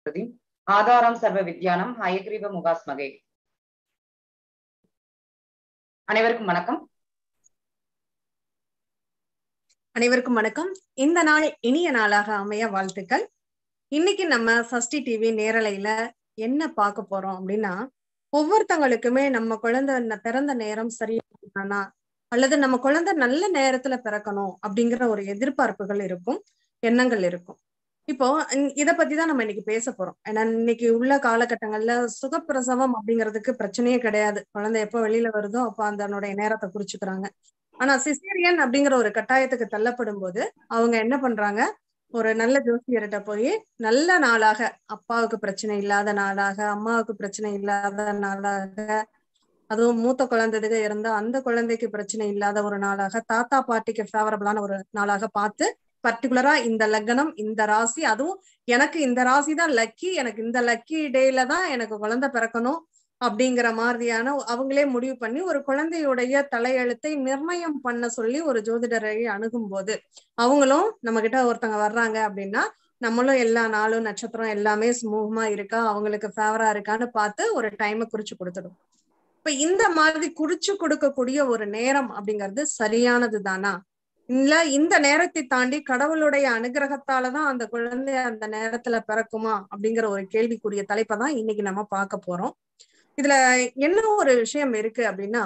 பிரதி ஆதாரம் சர்வ வித்யானம் ஹயக்ரீவ முகாஸ்மகே அனைவருக்கும் வணக்கம் அனைவருக்கும் வணக்கம் இந்த நாள் இனிய நாளாக அமைய வாழ்த்துக்கள் இன்னைக்கு நம்ம சஷ்டி டிவி நேரலையில என்ன பார்க்க போறோம் அப்படின்னா ஒவ்வொருத்தங்களுக்குமே நம்ம குழந்தை ந- பிறந்த நேரம் சரியானா அல்லது நம்ம குழந்தை நல்ல நேரத்துல பிறக்கணும் அப்படிங்கிற ஒரு எதிர்பார்ப்புகள் இருக்கும் எண்ணங்கள் இருக்கும் இப்போ இ- இத பத்தி தான் நம்ம இன்னைக்கு பேச போறோம் ஏன்னா இன்னைக்கு உள்ள காலகட்டங்கள்ல சுகப்பிரசவம் அப்படிங்கிறதுக்கு பிரச்சனையே கிடையாது குழந்தை எப்போ வெளியில வருதோ அப்ப அதனுடைய நேரத்தை குறிச்சுக்கிறாங்க ஆனா சிசேரியன் அப்படிங்கிற ஒரு கட்டாயத்துக்கு தள்ளப்படும் போது அவங்க என்ன பண்றாங்க ஒரு நல்ல ஜோசியர்கிட்ட போய் நல்ல நாளாக அப்பாவுக்கு பிரச்சனை இல்லாத நாளாக அம்மாவுக்கு பிரச்சனை இல்லாத நாளாக அதுவும் மூத்த குழந்தைக்கு இருந்தா அந்த குழந்தைக்கு பிரச்சனை இல்லாத ஒரு நாளாக தாத்தா பாட்டிக்கு ஃபேவரபிளான ஒரு நாளாக பார்த்து பர்டிகுலரா இந்த லக்னம் இந்த ராசி அதுவும் எனக்கு இந்த ராசி தான் லக்கி எனக்கு இந்த லக்கி டேல தான் எனக்கு குழந்தை பிறக்கணும் அப்படிங்கிற மாதிரியான அவங்களே முடிவு பண்ணி ஒரு குழந்தையுடைய தலையெழுத்தை நிர்ணயம் பண்ண சொல்லி ஒரு ஜோதிடரை அணுகும் போது அவங்களும் நம்ம கிட்ட ஒருத்தங்க வர்றாங்க அப்படின்னா நம்மளும் எல்லா நாளும் நட்சத்திரம் எல்லாமே சுமூகமா இருக்கா அவங்களுக்கு ஃபேவரா இருக்கான்னு பார்த்து ஒரு டைமை குறிச்சு கொடுத்துடும் இப்ப இந்த மாதிரி குறிச்சு கொடுக்கக்கூடிய ஒரு நேரம் அப்படிங்கிறது சரியானது தானா இல்ல இந்த நேரத்தை தாண்டி கடவுளுடைய அனுகிரகத்தாலதான் அந்த குழந்தை அந்த நேரத்துல பிறக்குமா அப்படிங்கிற ஒரு கேள்விக்குரிய தலைப்பை தான் இன்னைக்கு நம்ம பார்க்க போறோம் இதுல என்ன ஒரு விஷயம் இருக்கு அப்படின்னா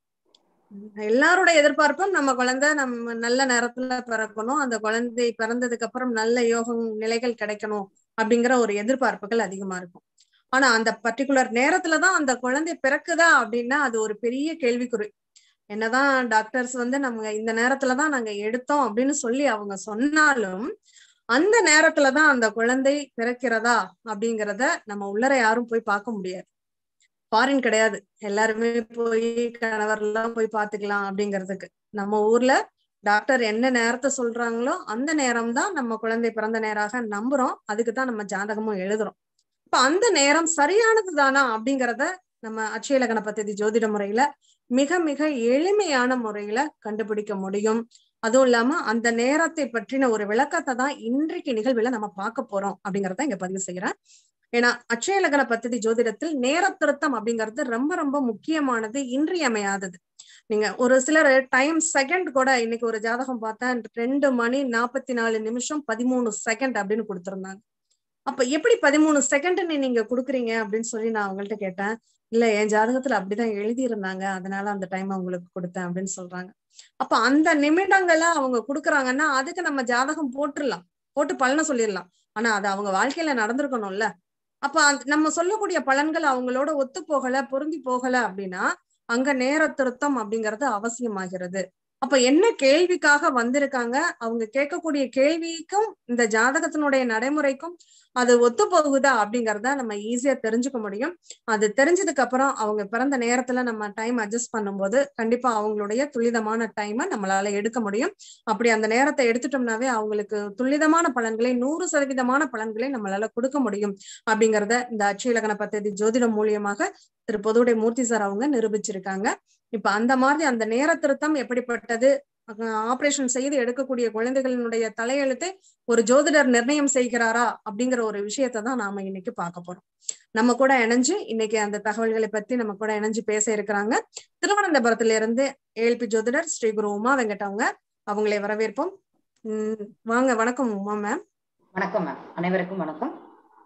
எல்லாரோட எதிர்பார்ப்பும் நம்ம குழந்தை நம்ம நல்ல நேரத்துல பிறக்கணும் அந்த குழந்தை பிறந்ததுக்கு அப்புறம் நல்ல யோகம் நிலைகள் கிடைக்கணும் அப்படிங்கிற ஒரு எதிர்பார்ப்புகள் அதிகமா இருக்கும் ஆனா அந்த பர்டிகுலர் நேரத்துலதான் அந்த குழந்தை பிறக்குதா அப்படின்னா அது ஒரு பெரிய கேள்விக்குறி என்னதான் டாக்டர்ஸ் வந்து நம்ம இந்த நேரத்துலதான் நாங்க எடுத்தோம் அப்படின்னு சொல்லி அவங்க சொன்னாலும் அந்த நேரத்துலதான் அந்த குழந்தை பிறக்கிறதா அப்படிங்கிறத நம்ம உள்ளர யாரும் போய் பார்க்க முடியாது ஃபாரின் கிடையாது எல்லாருமே போய் கணவர் எல்லாம் போய் பாத்துக்கலாம் அப்படிங்கிறதுக்கு நம்ம ஊர்ல டாக்டர் என்ன நேரத்தை சொல்றாங்களோ அந்த நேரம் தான் நம்ம குழந்தை பிறந்த நேராக நம்புறோம் அதுக்கு தான் நம்ம ஜாதகமும் எழுதுறோம் இப்ப அந்த நேரம் சரியானது தானா அப்படிங்கிறத நம்ம அட்சயலகன பദ്ധதி ஜோதிட முறையில மிக மிக எளிமையான முறையில கண்டுபிடிக்க முடியும் அதுவும் இல்லாம அந்த நேரத்தை பற்றின ஒரு விளக்கத்தை தான் இன்றைக்கு நிகழ்வுல நம்ம பார்க்க போறோம் அப்படிங்கறத இங்க பதிவு செய்யறேன் ஏன்னா அட்சயலகன பദ്ധதி ஜோதிடத்தில் நேர திருத்தம் அப்படிங்கிறது ரொம்ப ரொம்ப முக்கியமானது இன்றியமையாதது நீங்க ஒரு சிலர் டைம் செகண்ட் கூட இன்னைக்கு ஒரு ஜாதகம் பார்த்தா ரெண்டு மணி நாற்பத்தி நாலு நிமிஷம் பதிமூணு செகண்ட் அப்படின்னு கொடுத்திருந்தாங்க அப்ப எப்படி பதிமூணு செகண்ட்னு நீங்க கொடுக்குறீங்க அப்படின்னு சொல்லி நான் அவங்கள்ட்ட கேட்டேன் இல்ல என் ஜாதகத்துல அப்படிதான் எழுதி இருந்தாங்க அதனால அந்த டைம் அவங்களுக்கு கொடுத்தேன் அப்படின்னு சொல்றாங்க அப்ப அந்த நிமிடங்களை அவங்க கொடுக்குறாங்கன்னா அதுக்கு நம்ம ஜாதகம் போட்டுடலாம் போட்டு பலனை சொல்லிடலாம் ஆனா அது அவங்க வாழ்க்கையில நடந்திருக்கணும்ல அப்ப அந்த- நம்ம சொல்லக்கூடிய பலன்கள் அவங்களோட ஒத்து போகல பொருந்தி போகல அப்படின்னா அங்க நேர திருத்தம் அப்படிங்கிறது அவசியமாகிறது அப்ப என்ன கேள்விக்காக வந்திருக்காங்க அவங்க கேட்கக்கூடிய கேள்விக்கும் இந்த ஜாதகத்தினுடைய நடைமுறைக்கும் அது ஒத்து போகுதா அப்படிங்கறத நம்ம ஈஸியா தெரிஞ்சுக்க முடியும் அது தெரிஞ்சதுக்கு அப்புறம் அவங்க பிறந்த நேரத்துல நம்ம டைம் அட்ஜஸ்ட் பண்ணும்போது கண்டிப்பா அவங்களுடைய துல்லிதமான டைமை நம்மளால எடுக்க முடியும் அப்படி அந்த நேரத்தை எடுத்துட்டோம்னாவே அவங்களுக்கு துல்லிதமான பலன்களை நூறு சதவீதமான பலன்களை நம்மளால கொடுக்க முடியும் அப்படிங்கறத இந்த அட்சயலகன பദ്ധதி ஜோதிடம் மூலியமாக திரு பொதுவுடைய மூர்த்தி சார் அவங்க நிரூபிச்சிருக்காங்க இப்ப அந்த மாதிரி அந்த நேர திருத்தம் எப்படிப்பட்டது ஆபரேஷன் செய்து எடுக்கக்கூடிய குழந்தைகளினுடைய தலையெழுத்தை ஒரு ஜோதிடர் நிர்ணயம் செய்கிறாரா அப்படிங்கிற ஒரு விஷயத்தை தான் நாம இன்னைக்கு பார்க்க போறோம் நம்ம கூட இணைஞ்சு இன்னைக்கு அந்த தகவல்களை பத்தி நம்ம கூட இணைஞ்சு பேச இருக்கிறாங்க திருவனந்தபுரத்துல இருந்து ஏழ்பி ஜோதிடர் ஸ்ரீ குரு உமா வெங்கட் அவங்க அவங்களை வரவேற்போம் உம் வாங்க வணக்கம் உமா மேம் வணக்கம் மேம் அனைவருக்கும் வணக்கம்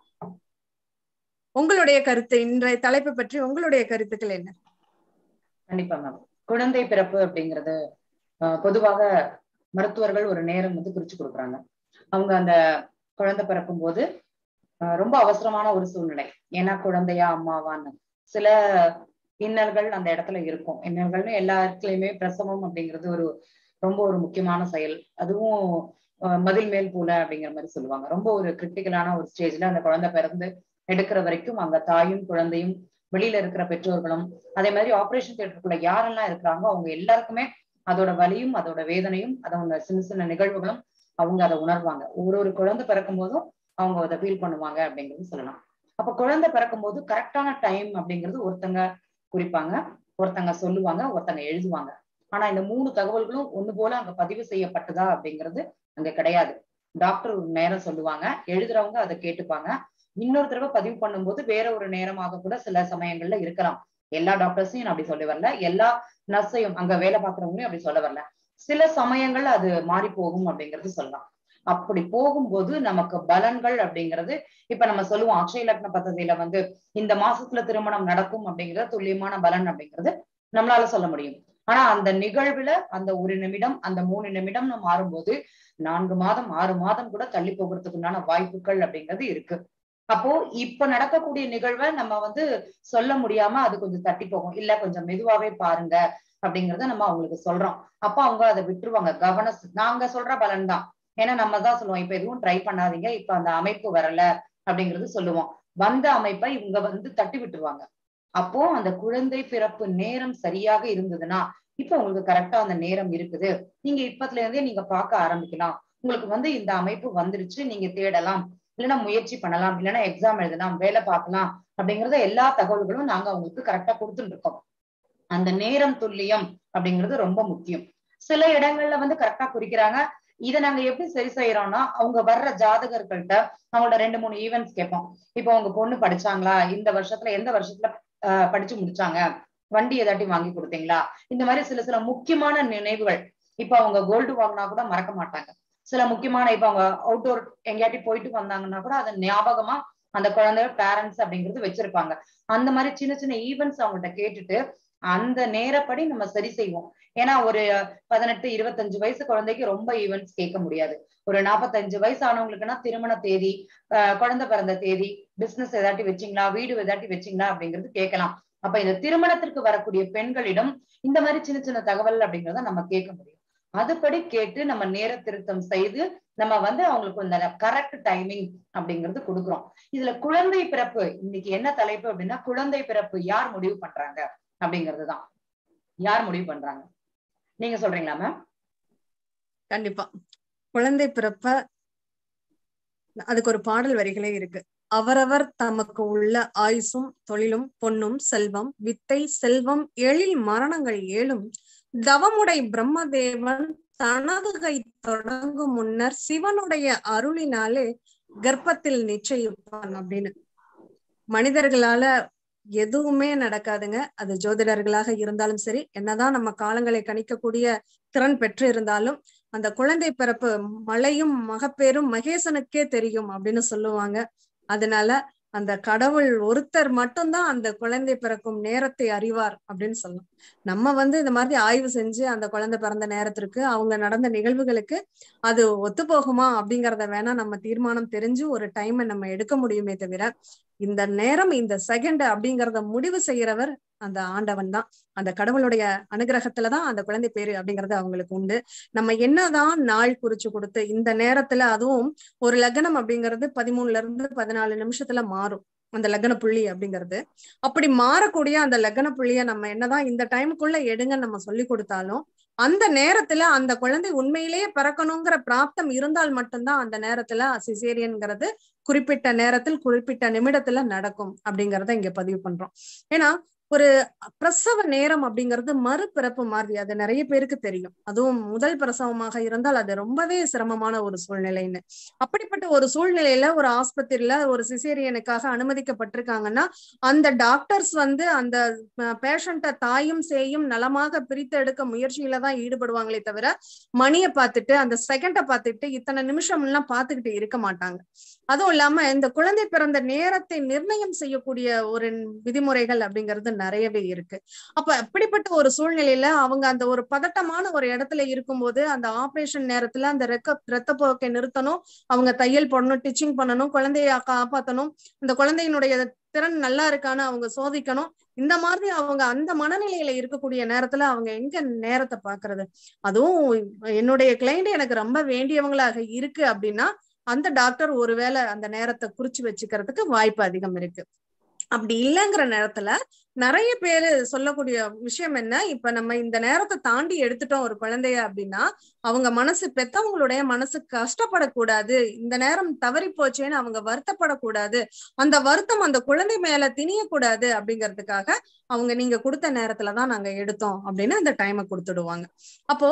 உங்களுடைய கருத்து இன்றைய தலைப்பை பற்றி உங்களுடைய கருத்துக்கள் என்ன கண்டிப்பா மேம் குழந்தை பிறப்பு அப்படிங்கிறது ஆஹ், பொதுவாக மருத்துவர்கள் ஒரு நேரம் வந்து குறிச்சு கொடுக்குறாங்க அவங்க அந்த குழந்தை பிறக்கும் போது ஆஹ், ரொம்ப அவசரமான ஒரு சூழ்நிலை ஏன்னா குழந்தையா அம்மாவான்னு சில இன்னல்கள் அந்த இடத்துல இருக்கும் இன்னல்கள்னு எல்லா இடத்துலயுமே பிரசவம் அப்படிங்கிறது ஒரு ரொம்ப ஒரு முக்கியமான செயல் அதுவும் ஆஹ், மதில் மேல் போல அப்படிங்கிற மாதிரி சொல்லுவாங்க ரொம்ப ஒரு கிரிட்டிக்கலான ஒரு ஸ்டேஜ்ல அந்த குழந்தை பிறந்து எடுக்கிற வரைக்கும் அங்க தாயும் குழந்தையும் வெளியில இருக்கிற பெற்றோர்களும் அதே மாதிரி ஆபரேஷன் தியேட்டருக்குள்ள யாரெல்லாம் இருக்கிறாங்க அவங்க எல்லாருக்குமே அதோட வலியும் அதோட வேதனையும் அதோட சின்ன சின்ன நிகழ்வுகளும் அவங்க அதை உணர்வாங்க ஒரு ஒரு குழந்தை பிறக்கும் போதும் அவங்க அதை ஃபீல் பண்ணுவாங்க அப்படிங்கிறது சொல்லலாம் அப்ப குழந்தை பிறக்கும் போது கரெக்டான டைம் அப்படிங்கிறது ஒருத்தங்க குறிப்பாங்க ஒருத்தங்க சொல்லுவாங்க ஒருத்தங்க எழுதுவாங்க ஆனா இந்த மூணு தகவல்களும் ஒண்ணு போல அங்க பதிவு செய்யப்பட்டதா அப்படிங்கிறது அங்க கிடையாது டாக்டர் ஒரு நேரம் சொல்லுவாங்க எழுதுறவங்க அதை கேட்டுப்பாங்க இன்னொரு தடவை பதிவு பண்ணும்போது வேற ஒரு நேரமாக கூட சில சமயங்கள்ல இருக்கலாம் எல்லா டாக்டர்ஸையும் நான் அப்படி சொல்ல வரல எல்லா நர்ஸையும் அங்க வேலை பார்க்கறவங்களையும் அப்படி சொல்ல வரல சில சமயங்கள்ல அது மாறி போகும் அப்படிங்கிறது சொல்லலாம் அப்படி போகும்போது நமக்கு பலன்கள் அப்படிங்கிறது இப்ப நம்ம சொல்லுவோம் அக்ஷய லக்ன பദ്ധதியில வந்து இந்த மாசத்துல திருமணம் நடக்கும் அப்படிங்கிறது துல்லியமான பலன் அப்படிங்கிறது நம்மளால சொல்ல முடியும் ஆனா அந்த நிகழ்வுல அந்த ஒரு நிமிடம் அந்த மூணு நிமிடம்னு மாறும்போது நான்கு மாதம் ஆறு மாதம் கூட தள்ளி போகிறதுக்கு உண்டான வாய்ப்புகள் அப்படிங்கிறது இருக்கு அப்போ இப்ப நடக்கக்கூடிய நிகழ்வை நம்ம வந்து சொல்ல முடியாம அது கொஞ்சம் தட்டி போகும் இல்ல கொஞ்சம் மெதுவாவே பாருங்க அப்படிங்கறத நம்ம அவங்களுக்கு சொல்றோம் அப்ப அவங்க அதை விட்டுருவாங்க கவன நாங்க சொல்ற பலன் தான் ஏன்னா நம்ம தான் சொல்லுவோம் இப்ப எதுவும் ட்ரை பண்ணாதீங்க இப்ப அந்த அமைப்பு வரல அப்படிங்கிறது சொல்லுவோம் வந்த அமைப்பை இவங்க வந்து தட்டி விட்டுருவாங்க அப்போ அந்த குழந்தை பிறப்பு நேரம் சரியாக இருந்ததுன்னா இப்ப உங்களுக்கு கரெக்டா அந்த நேரம் இருக்குது நீங்க இப்பத்துல இருந்தே நீங்க பார்க்க ஆரம்பிக்கலாம் உங்களுக்கு வந்து இந்த அமைப்பு வந்துருச்சு நீங்க தேடலாம் இல்லைன்னா முயற்சி பண்ணலாம் இல்லைன்னா எக்ஸாம் எழுதலாம் வேலை பார்க்கலாம் அப்படிங்கறத எல்லா தகவல்களும் நாங்க அவங்களுக்கு கரெக்டா கொடுத்துட்டு இருக்கோம் அந்த நேரம் துல்லியம் அப்படிங்கிறது ரொம்ப முக்கியம் சில இடங்கள்ல வந்து கரெக்டா குறிக்கிறாங்க இதை நாங்க எப்படி சரி செய்யறோம்னா அவங்க வர்ற ஜாதகர்கள்ட்ட அவங்களோட ரெண்டு மூணு ஈவெண்ட்ஸ் கேட்போம் இப்போ உங்க பொண்ணு படிச்சாங்களா இந்த வருஷத்துல எந்த வருஷத்துல ஆஹ் படிச்சு முடிச்சாங்க வண்டி ஏதாட்டி வாங்கி கொடுத்தீங்களா இந்த மாதிரி சில சில முக்கியமான நினைவுகள் இப்ப அவங்க கோல்டு வாங்கினா கூட மறக்க மாட்டாங்க சில முக்கியமான இப்ப அவங்க அவுட்டோர் எங்கேயாட்டி போயிட்டு வந்தாங்கன்னா கூட அது ஞாபகமா அந்த குழந்தை பேரண்ட்ஸ் அப்படிங்கிறது வச்சிருப்பாங்க அந்த மாதிரி சின்ன சின்ன ஈவெண்ட்ஸ் அவங்கள்ட்ட கேட்டுட்டு அந்த நேரப்படி நம்ம சரி செய்வோம் ஏன்னா ஒரு பதினெட்டு இருபத்தஞ்சு வயசு குழந்தைக்கு ரொம்ப ஈவெண்ட்ஸ் கேட்க முடியாது ஒரு நாற்பத்தஞ்சு வயசு ஆனவங்களுக்குன்னா திருமண தேதி குழந்தை பிறந்த தேதி பிசினஸ் ஏதாட்டி வச்சிங்களா வீடு ஏதாட்டி வச்சிங்களா அப்படிங்கிறது கேட்கலாம் அப்ப இந்த திருமணத்திற்கு வரக்கூடிய பெண்களிடம் இந்த மாதிரி சின்ன சின்ன தகவல் அப்படிங்கிறத நம்ம கேட்க முடியும் அதுபடி கேட்டு நம்ம நேர திருத்தம் செய்து நம்ம வந்து அவங்களுக்கு இந்த கரெக்ட் டைமிங் அப்படிங்கிறது கொடுக்குறோம் இதுல குழந்தை பிறப்பு இன்னைக்கு என்ன தலைப்பு அப்படின்னா குழந்தை பிறப்பு யார் முடிவு பண்றாங்க அப்படிங்கிறதுதான் யார் முடிவு பண்றாங்க நீங்க சொல்றீங்களா மேம் கண்டிப்பா குழந்தை பிறப்ப அதுக்கு ஒரு பாடல் வரிகளே இருக்கு அவரவர் தமக்கு உள்ள ஆயுசும் தொழிலும் பொன்னும் செல்வம் வித்தை செல்வம் எழில் மரணங்கள் ஏழும் தவமுடை பிரம்மதேவன் தனது கை தொடங்கும் முன்னர் சிவனுடைய அருளினாலே கர்ப்பத்தில் நிச்சயிப்பான் அப்படின்னு மனிதர்களால எதுவுமே நடக்காதுங்க அது ஜோதிடர்களாக இருந்தாலும் சரி என்னதான் நம்ம காலங்களை கணிக்கக்கூடிய திறன் பெற்று இருந்தாலும் அந்த குழந்தை பிறப்பு மலையும் மகப்பேரும் மகேசனுக்கே தெரியும் அப்படின்னு சொல்லுவாங்க அதனால அந்த கடவுள் ஒருத்தர் மட்டும்தான் அந்த குழந்தை பிறக்கும் நேரத்தை அறிவார் அப்படின்னு சொல்லலாம் நம்ம வந்து இந்த மாதிரி ஆய்வு செஞ்சு அந்த குழந்தை பிறந்த நேரத்திற்கு அவங்க நடந்த நிகழ்வுகளுக்கு அது ஒத்து போகுமா அப்படிங்கறத வேணா நம்ம தீர்மானம் தெரிஞ்சு ஒரு டைமை நம்ம எடுக்க முடியுமே தவிர இந்த நேரம் இந்த செகண்ட் அப்படிங்கறத முடிவு செய்யறவர் அந்த ஆண்டவன் தான் அந்த கடவுளுடைய அனுகிரகத்துலதான் அந்த குழந்தை பேரு அப்படிங்கறது அவங்களுக்கு உண்டு நம்ம என்னதான் நாள் குறிச்சு கொடுத்து இந்த நேரத்துல அதுவும் ஒரு லக்னம் அப்படிங்கிறது பதிமூணுல இருந்து பதினாலு நிமிஷத்துல மாறும் அந்த லக்ன புள்ளி அப்படிங்கிறது அப்படி மாறக்கூடிய அந்த லக்ன புள்ளிய நம்ம என்னதான் இந்த டைமுக்குள்ள எடுங்க நம்ம சொல்லி கொடுத்தாலும் அந்த நேரத்துல அந்த குழந்தை உண்மையிலேயே பிறக்கணுங்கிற பிராப்தம் இருந்தால் மட்டும்தான் அந்த நேரத்துல சிசேரியன்ங்கிறது குறிப்பிட்ட நேரத்தில் குறிப்பிட்ட நிமிடத்துல நடக்கும் அப்படிங்கறத இங்க பதிவு பண்றோம் ஏன்னா ஒரு பிரசவ நேரம் அப்படிங்கிறது மறுபிறப்பு மாதிரி அது நிறைய பேருக்கு தெரியும் அதுவும் முதல் பிரசவமாக இருந்தால் அது ரொம்பவே சிரமமான ஒரு சூழ்நிலைன்னு அப்படிப்பட்ட ஒரு சூழ்நிலையில ஒரு ஆஸ்பத்திரியில ஒரு சிசேரியனுக்காக அனுமதிக்கப்பட்டிருக்காங்கன்னா அந்த டாக்டர்ஸ் வந்து அந்த பேஷண்ட தாயும் சேயும் நலமாக பிரித்து எடுக்க முயற்சியில தான் ஈடுபடுவாங்களே தவிர மணியை பார்த்துட்டு அந்த செகண்டை பார்த்துட்டு இத்தனை நிமிஷம் எல்லாம் பார்த்துக்கிட்டு இருக்க மாட்டாங்க அதுவும் இல்லாம இந்த குழந்தை பிறந்த நேரத்தை நிர்ணயம் செய்யக்கூடிய ஒரு விதிமுறைகள் அப்படிங்கிறது நிறையவே இருக்கு அப்ப அப்படிப்பட்ட ஒரு சூழ்நிலையில அவங்க அந்த ஒரு பதட்டமான ஒரு இடத்துல இருக்கும்போது அந்த ஆபரேஷன் நேரத்துல அந்த ரெக்க ரத்த போக்கை நிறுத்தணும் அவங்க தையல் போடணும் டிச்சிங் பண்ணணும் குழந்தைய காப்பாத்தணும் அந்த குழந்தையினுடைய திறன் நல்லா இருக்கான்னு அவங்க சோதிக்கணும் இந்த மாதிரி அவங்க அந்த மனநிலையில இருக்கக்கூடிய நேரத்துல அவங்க எங்க நேரத்தை பாக்குறது அதுவும் என்னுடைய கிளைண்ட் எனக்கு ரொம்ப வேண்டியவங்களாக இருக்கு அப்படின்னா அந்த டாக்டர் ஒருவேளை அந்த நேரத்தை குறிச்சு வச்சுக்கிறதுக்கு வாய்ப்பு அதிகம் இருக்கு அப்படி இல்லைங்கிற நேரத்துல நிறைய பேரு சொல்லக்கூடிய விஷயம் என்ன இப்ப நம்ம இந்த நேரத்தை தாண்டி எடுத்துட்டோம் ஒரு குழந்தைய அப்படின்னா அவங்க மனசு பெத்தவங்களுடைய மனசு கஷ்டப்படக்கூடாது இந்த நேரம் தவறி போச்சேன்னு அவங்க வருத்தப்படக்கூடாது அந்த வருத்தம் அந்த குழந்தை மேல திணியக்கூடாது அப்படிங்கிறதுக்காக அவங்க நீங்க கொடுத்த நேரத்துலதான் நாங்க எடுத்தோம் அப்படின்னு அந்த டைமை கொடுத்துடுவாங்க அப்போ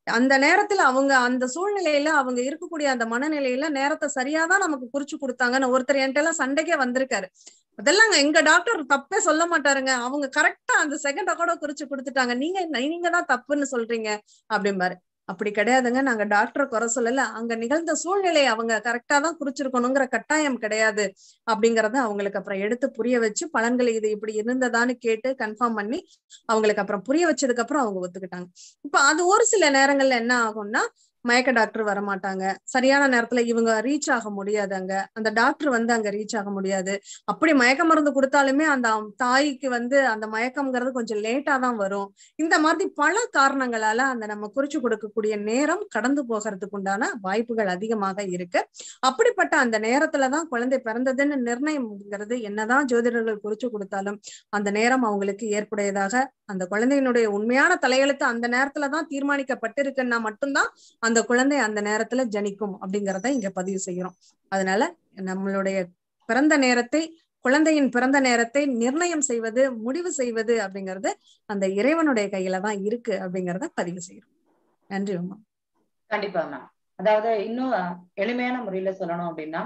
அந்த நேரத்துல அவங்க அந்த சூழ்நிலையில அவங்க இருக்கக்கூடிய அந்த மனநிலையில நேரத்தை சரியாதான் நமக்கு குறிச்சு கொடுத்தாங்கன்னு ஒருத்தர் என்கிட்ட எல்லாம் சண்டைக்கே வந்திருக்காரு அதெல்லாம் எங்க டாக்டர் தப்பே சொல்ல மாட்டாருங்க அவங்க கரெக்டா அந்த செகண்ட கூட குறிச்சு கொடுத்துட்டாங்க நீங்க நீங்க தான் தப்புன்னு சொல்றீங்க அப்படிம்பாரு அப்படி கிடையாதுங்க நாங்க டாக்டரை குறை சொல்லல அங்க நிகழ்ந்த சூழ்நிலையை அவங்க கரெக்டா தான் குறிச்சிருக்கணுங்கிற கட்டாயம் கிடையாது அப்படிங்கறத அவங்களுக்கு அப்புறம் எடுத்து புரிய வச்சு பலன்கள் இது இப்படி இருந்ததான்னு கேட்டு கன்ஃபார்ம் பண்ணி அவங்களுக்கு அப்புறம் புரிய வச்சதுக்கு அப்புறம் அவங்க ஒத்துக்கிட்டாங்க இப்ப அது ஒரு சில நேரங்கள்ல என்ன ஆகும்னா மயக்க டாக்டர் வரமாட்டாங்க சரியான நேரத்துல இவங்க ரீச் ஆக முடியாது அங்க அந்த டாக்டர் வந்து அங்க ரீச் ஆக முடியாது அப்படி மயக்க மருந்து கொடுத்தாலுமே அந்த தாய்க்கு வந்து அந்த மயக்கம்ங்கிறது கொஞ்சம் லேட்டா தான் வரும் இந்த மாதிரி பல காரணங்களால அந்த நம்ம குறிச்சு கொடுக்கக்கூடிய நேரம் கடந்து போகிறதுக்கு உண்டான வாய்ப்புகள் அதிகமாக இருக்கு அப்படிப்பட்ட அந்த நேரத்துலதான் குழந்தை பிறந்ததுன்னு நிர்ணயம்ங்கிறது என்னதான் ஜோதிடர்கள் குறிச்சு கொடுத்தாலும் அந்த நேரம் அவங்களுக்கு ஏற்புடையதாக அந்த குழந்தையினுடைய உண்மையான தலையெழுத்து அந்த நேரத்துலதான் தீர்மானிக்கப்பட்டிருக்குன்னா மட்டும்தான் அந்த குழந்தை அந்த நேரத்துல ஜனிக்கும் அப்படிங்கிறத இங்க பதிவு செய்யறோம் அதனால நம்மளுடைய பிறந்த நேரத்தை குழந்தையின் பிறந்த நேரத்தை நிர்ணயம் செய்வது முடிவு செய்வது அப்படிங்கிறது அந்த இறைவனுடைய கையில தான் இருக்கு அப்படிங்கிறத பதிவு செய்யறோம் நன்றி உமா கண்டிப்பா மேம் அதாவது இன்னும் எளிமையான முறையில சொல்லணும் அப்படின்னா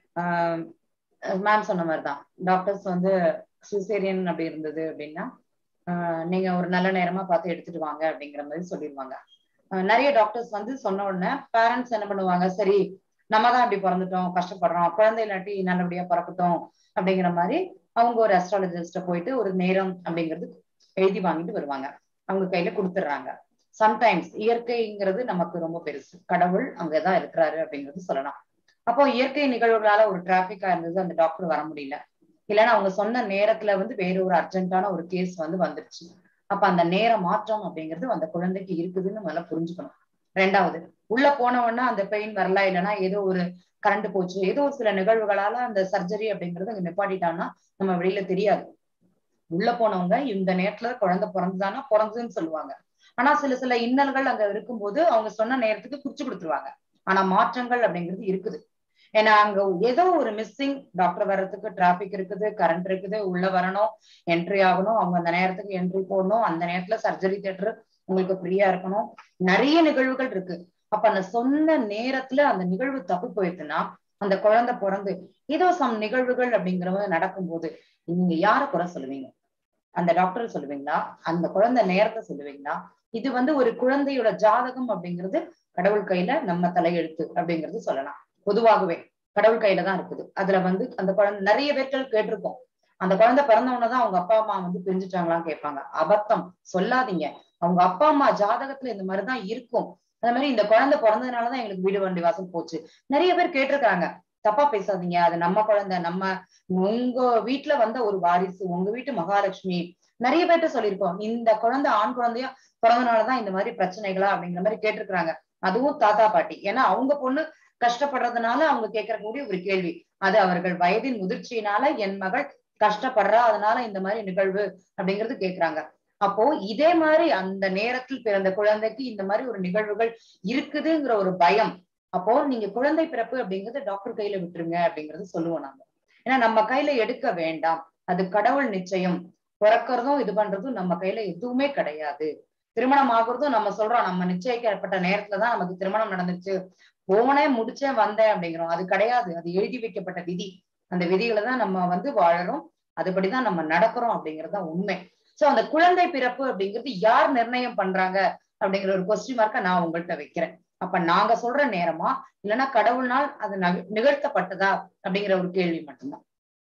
ஆஹ் மேம் சொன்ன மாதிரிதான் டாக்டர்ஸ் வந்து சிசேரியன் அப்படி இருந்தது அப்படின்னா ஆஹ் நீங்க ஒரு நல்ல நேரமா பார்த்து எடுத்துட்டு வாங்க அப்படிங்கிற மாதிரி சொல்லிடுவாங்க நிறைய டாக்டர்ஸ் வந்து சொன்ன உடனே பேரண்ட்ஸ் என்ன பண்ணுவாங்க சரி நம்ம தான் இப்படி பிறந்துட்டோம் கஷ்டப்படுறோம் குழந்தை இல்லாட்டி நல்லபடியா பிறக்கட்டும் அப்படிங்கிற மாதிரி அவங்க ஒரு அஸ்ட்ராலஜிஸ்ட போயிட்டு ஒரு நேரம் அப்படிங்கிறது எழுதி வாங்கிட்டு வருவாங்க அவங்க கையில கொடுத்துடுறாங்க சம்டைம்ஸ் இயற்கைங்கிறது நமக்கு ரொம்ப பெருசு கடவுள் அங்கதான் இருக்கிறாரு அப்படிங்கிறது சொல்லலாம் அப்போ இயற்கை நிகழ்வுகளால ஒரு டிராபிக்கா இருந்தது அந்த டாக்டர் வர முடியல இல்லைன்னா அவங்க சொன்ன நேரத்துல வந்து வேற ஒரு அர்ஜென்ட்டான ஒரு கேஸ் வந்து வந்துருச்சு அப்ப அந்த நேர மாற்றம் அப்படிங்கிறது அந்த குழந்தைக்கு இருக்குதுன்னு முதல்ல புரிஞ்சுக்கணும் ரெண்டாவது உள்ள போனவொன்னா அந்த பெயின் வரல இல்லைன்னா ஏதோ ஒரு கரண்ட் போச்சு ஏதோ ஒரு சில நிகழ்வுகளால அந்த சர்ஜரி அப்படிங்கறது அங்க நிப்பாட்டிட்டான்னா நம்ம வெளியில தெரியாது உள்ள போனவங்க இந்த நேரத்துல குழந்தை பிறந்துதானா பிறந்ததுன்னு சொல்லுவாங்க ஆனா சில சில இன்னல்கள் அங்க இருக்கும்போது அவங்க சொன்ன நேரத்துக்கு குறிச்சு கொடுத்துருவாங்க ஆனா மாற்றங்கள் அப்படிங்கிறது இருக்குது ஏன்னா அங்க ஏதோ ஒரு மிஸ்ஸிங் டாக்டர் வர்றதுக்கு டிராபிக் இருக்குது கரண்ட் இருக்குது உள்ள வரணும் என்ட்ரி ஆகணும் அவங்க அந்த நேரத்துக்கு என்ட்ரி போடணும் அந்த நேரத்துல சர்ஜரி தியேட்டர் உங்களுக்கு ஃப்ரீயா இருக்கணும் நிறைய நிகழ்வுகள் இருக்கு அப்ப அந்த சொன்ன நேரத்துல அந்த நிகழ்வு தப்பு போயிடுச்சுன்னா அந்த குழந்தை பிறந்து ஏதோ சம் நிகழ்வுகள் அப்படிங்கிறவங்க நடக்கும்போது நீங்க யார குறை சொல்லுவீங்க அந்த டாக்டர் சொல்லுவீங்களா அந்த குழந்தை நேரத்தை சொல்லுவீங்களா இது வந்து ஒரு குழந்தையோட ஜாதகம் அப்படிங்கிறது கடவுள் கையில நம்ம தலையெழுத்து அப்படிங்கிறது சொல்லலாம் பொதுவாகவே கடவுள் கையில தான் இருக்குது அதுல வந்து அந்த குழந்தை நிறைய பேர்கள் கேட்டிருக்கோம் அந்த குழந்தை பிறந்தவனதான் அவங்க அப்பா அம்மா வந்து பிரிஞ்சுட்டாங்களான்னு கேட்பாங்க அபத்தம் சொல்லாதீங்க அவங்க அப்பா அம்மா ஜாதகத்துல இந்த மாதிரிதான் இருக்கும் அந்த மாதிரி இந்த குழந்தை பிறந்ததுனாலதான் எங்களுக்கு வீடு வண்டி வாசல் போச்சு நிறைய பேர் கேட்டிருக்காங்க தப்பா பேசாதீங்க அது நம்ம குழந்தை நம்ம உங்க வீட்டுல வந்த ஒரு வாரிசு உங்க வீட்டு மகாலட்சுமி நிறைய பேர்ட்ட சொல்லியிருக்கோம் இந்த குழந்தை ஆண் குழந்தையா பிறந்தனாலதான் இந்த மாதிரி பிரச்சனைகளா அப்படிங்கிற மாதிரி கேட்டிருக்காங்க அதுவும் தாத்தா பாட்டி ஏன்னா அவங்க பொண்ணு கஷ்டப்படுறதுனால அவங்க கேட்கக்கூடிய ஒரு கேள்வி அது அவர்கள் வயதின் முதிர்ச்சியினால என் மகள் கஷ்டப்படுறா அதனால இந்த மாதிரி நிகழ்வு அப்படிங்கிறது கேக்குறாங்க அப்போ இதே மாதிரி அந்த நேரத்தில் பிறந்த குழந்தைக்கு இந்த மாதிரி ஒரு நிகழ்வுகள் இருக்குதுங்கிற ஒரு பயம் அப்போ நீங்க குழந்தை பிறப்பு அப்படிங்கறத டாக்டர் கையில விட்டுருங்க அப்படிங்கறது சொல்லுவோம் நாங்க ஏன்னா நம்ம கையில எடுக்க வேண்டாம் அது கடவுள் நிச்சயம் பிறக்கிறதும் இது பண்றதும் நம்ம கையில எதுவுமே கிடையாது திருமணம் ஆகுறதும் நம்ம சொல்றோம் நம்ம நிச்சயிக்கப்பட்ட நேரத்துலதான் நமக்கு திருமணம் நடந்துச்சு போனேன் முடிச்சேன் வந்தேன் அப்படிங்கிறோம் அது கிடையாது அது எழுதி வைக்கப்பட்ட விதி அந்த விதிகளை தான் நம்ம வந்து வாழறோம் அதுபடிதான் நம்ம நடக்கிறோம் அப்படிங்கிறது தான் உண்மை சோ அந்த குழந்தை பிறப்பு அப்படிங்கிறது யார் நிர்ணயம் பண்றாங்க அப்படிங்கிற ஒரு கொஸ்டின் மார்க்க நான் உங்கள்கிட்ட வைக்கிறேன் அப்ப நாங்க சொல்ற நேரமா இல்லைன்னா கடவுள்னால் அது நிகழ்த்தப்பட்டதா அப்படிங்கிற ஒரு கேள்வி மட்டும்தான்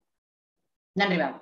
நன்றி மேம்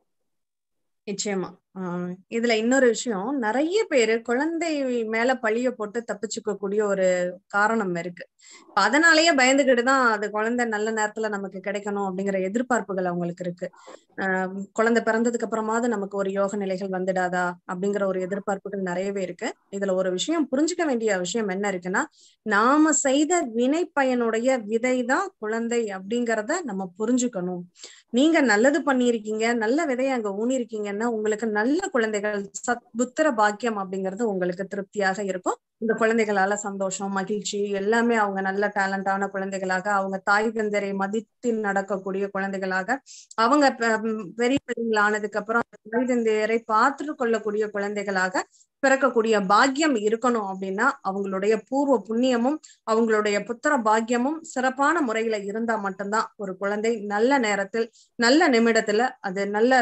நிச்சயமா ஆஹ் இதுல இன்னொரு விஷயம் நிறைய பேரு குழந்தை மேல பழிய போட்டு தப்பிச்சுக்க கூடிய ஒரு காரணம் இருக்கு அதனாலயே பயந்துகிட்டு தான் அது குழந்தை நல்ல நேரத்துல நமக்கு கிடைக்கணும் அப்படிங்கிற எதிர்பார்ப்புகள் அவங்களுக்கு இருக்கு ஆஹ் குழந்தை பிறந்ததுக்கு அப்புறமாவது நமக்கு ஒரு யோக நிலைகள் வந்துடாதா அப்படிங்கிற ஒரு எதிர்பார்ப்புகள் நிறையவே இருக்கு இதுல ஒரு விஷயம் புரிஞ்சுக்க வேண்டிய விஷயம் என்ன இருக்குன்னா நாம செய்த வினை பயனுடைய விதை தான் குழந்தை அப்படிங்கிறத நம்ம புரிஞ்சுக்கணும் நீங்க நல்லது பண்ணியிருக்கீங்க நல்ல விதையை அங்க ஊனிருக்கீங்கன்னா உங்களுக்கு நல்ல நல்ல குழந்தைகள் சத் புத்திர பாக்கியம் அப்படிங்கிறது உங்களுக்கு திருப்தியாக இருக்கும் இந்த குழந்தைகளால சந்தோஷம் மகிழ்ச்சி எல்லாமே அவங்க நல்ல டேலண்டான குழந்தைகளாக அவங்க தாய் தந்தரை மதித்து நடக்கக்கூடிய குழந்தைகளாக அவங்க பெரிய பெரியவங்கள ஆனதுக்கு அப்புறம் தாய் தந்தையரை பார்த்து கொள்ளக்கூடிய குழந்தைகளாக பிறக்கக்கூடிய பாக்கியம் இருக்கணும் அப்படின்னா அவங்களுடைய பூர்வ புண்ணியமும் அவங்களுடைய புத்திர பாக்கியமும் சிறப்பான முறையில இருந்தா மட்டும்தான் ஒரு குழந்தை நல்ல நேரத்தில் நல்ல நிமிடத்துல அது நல்ல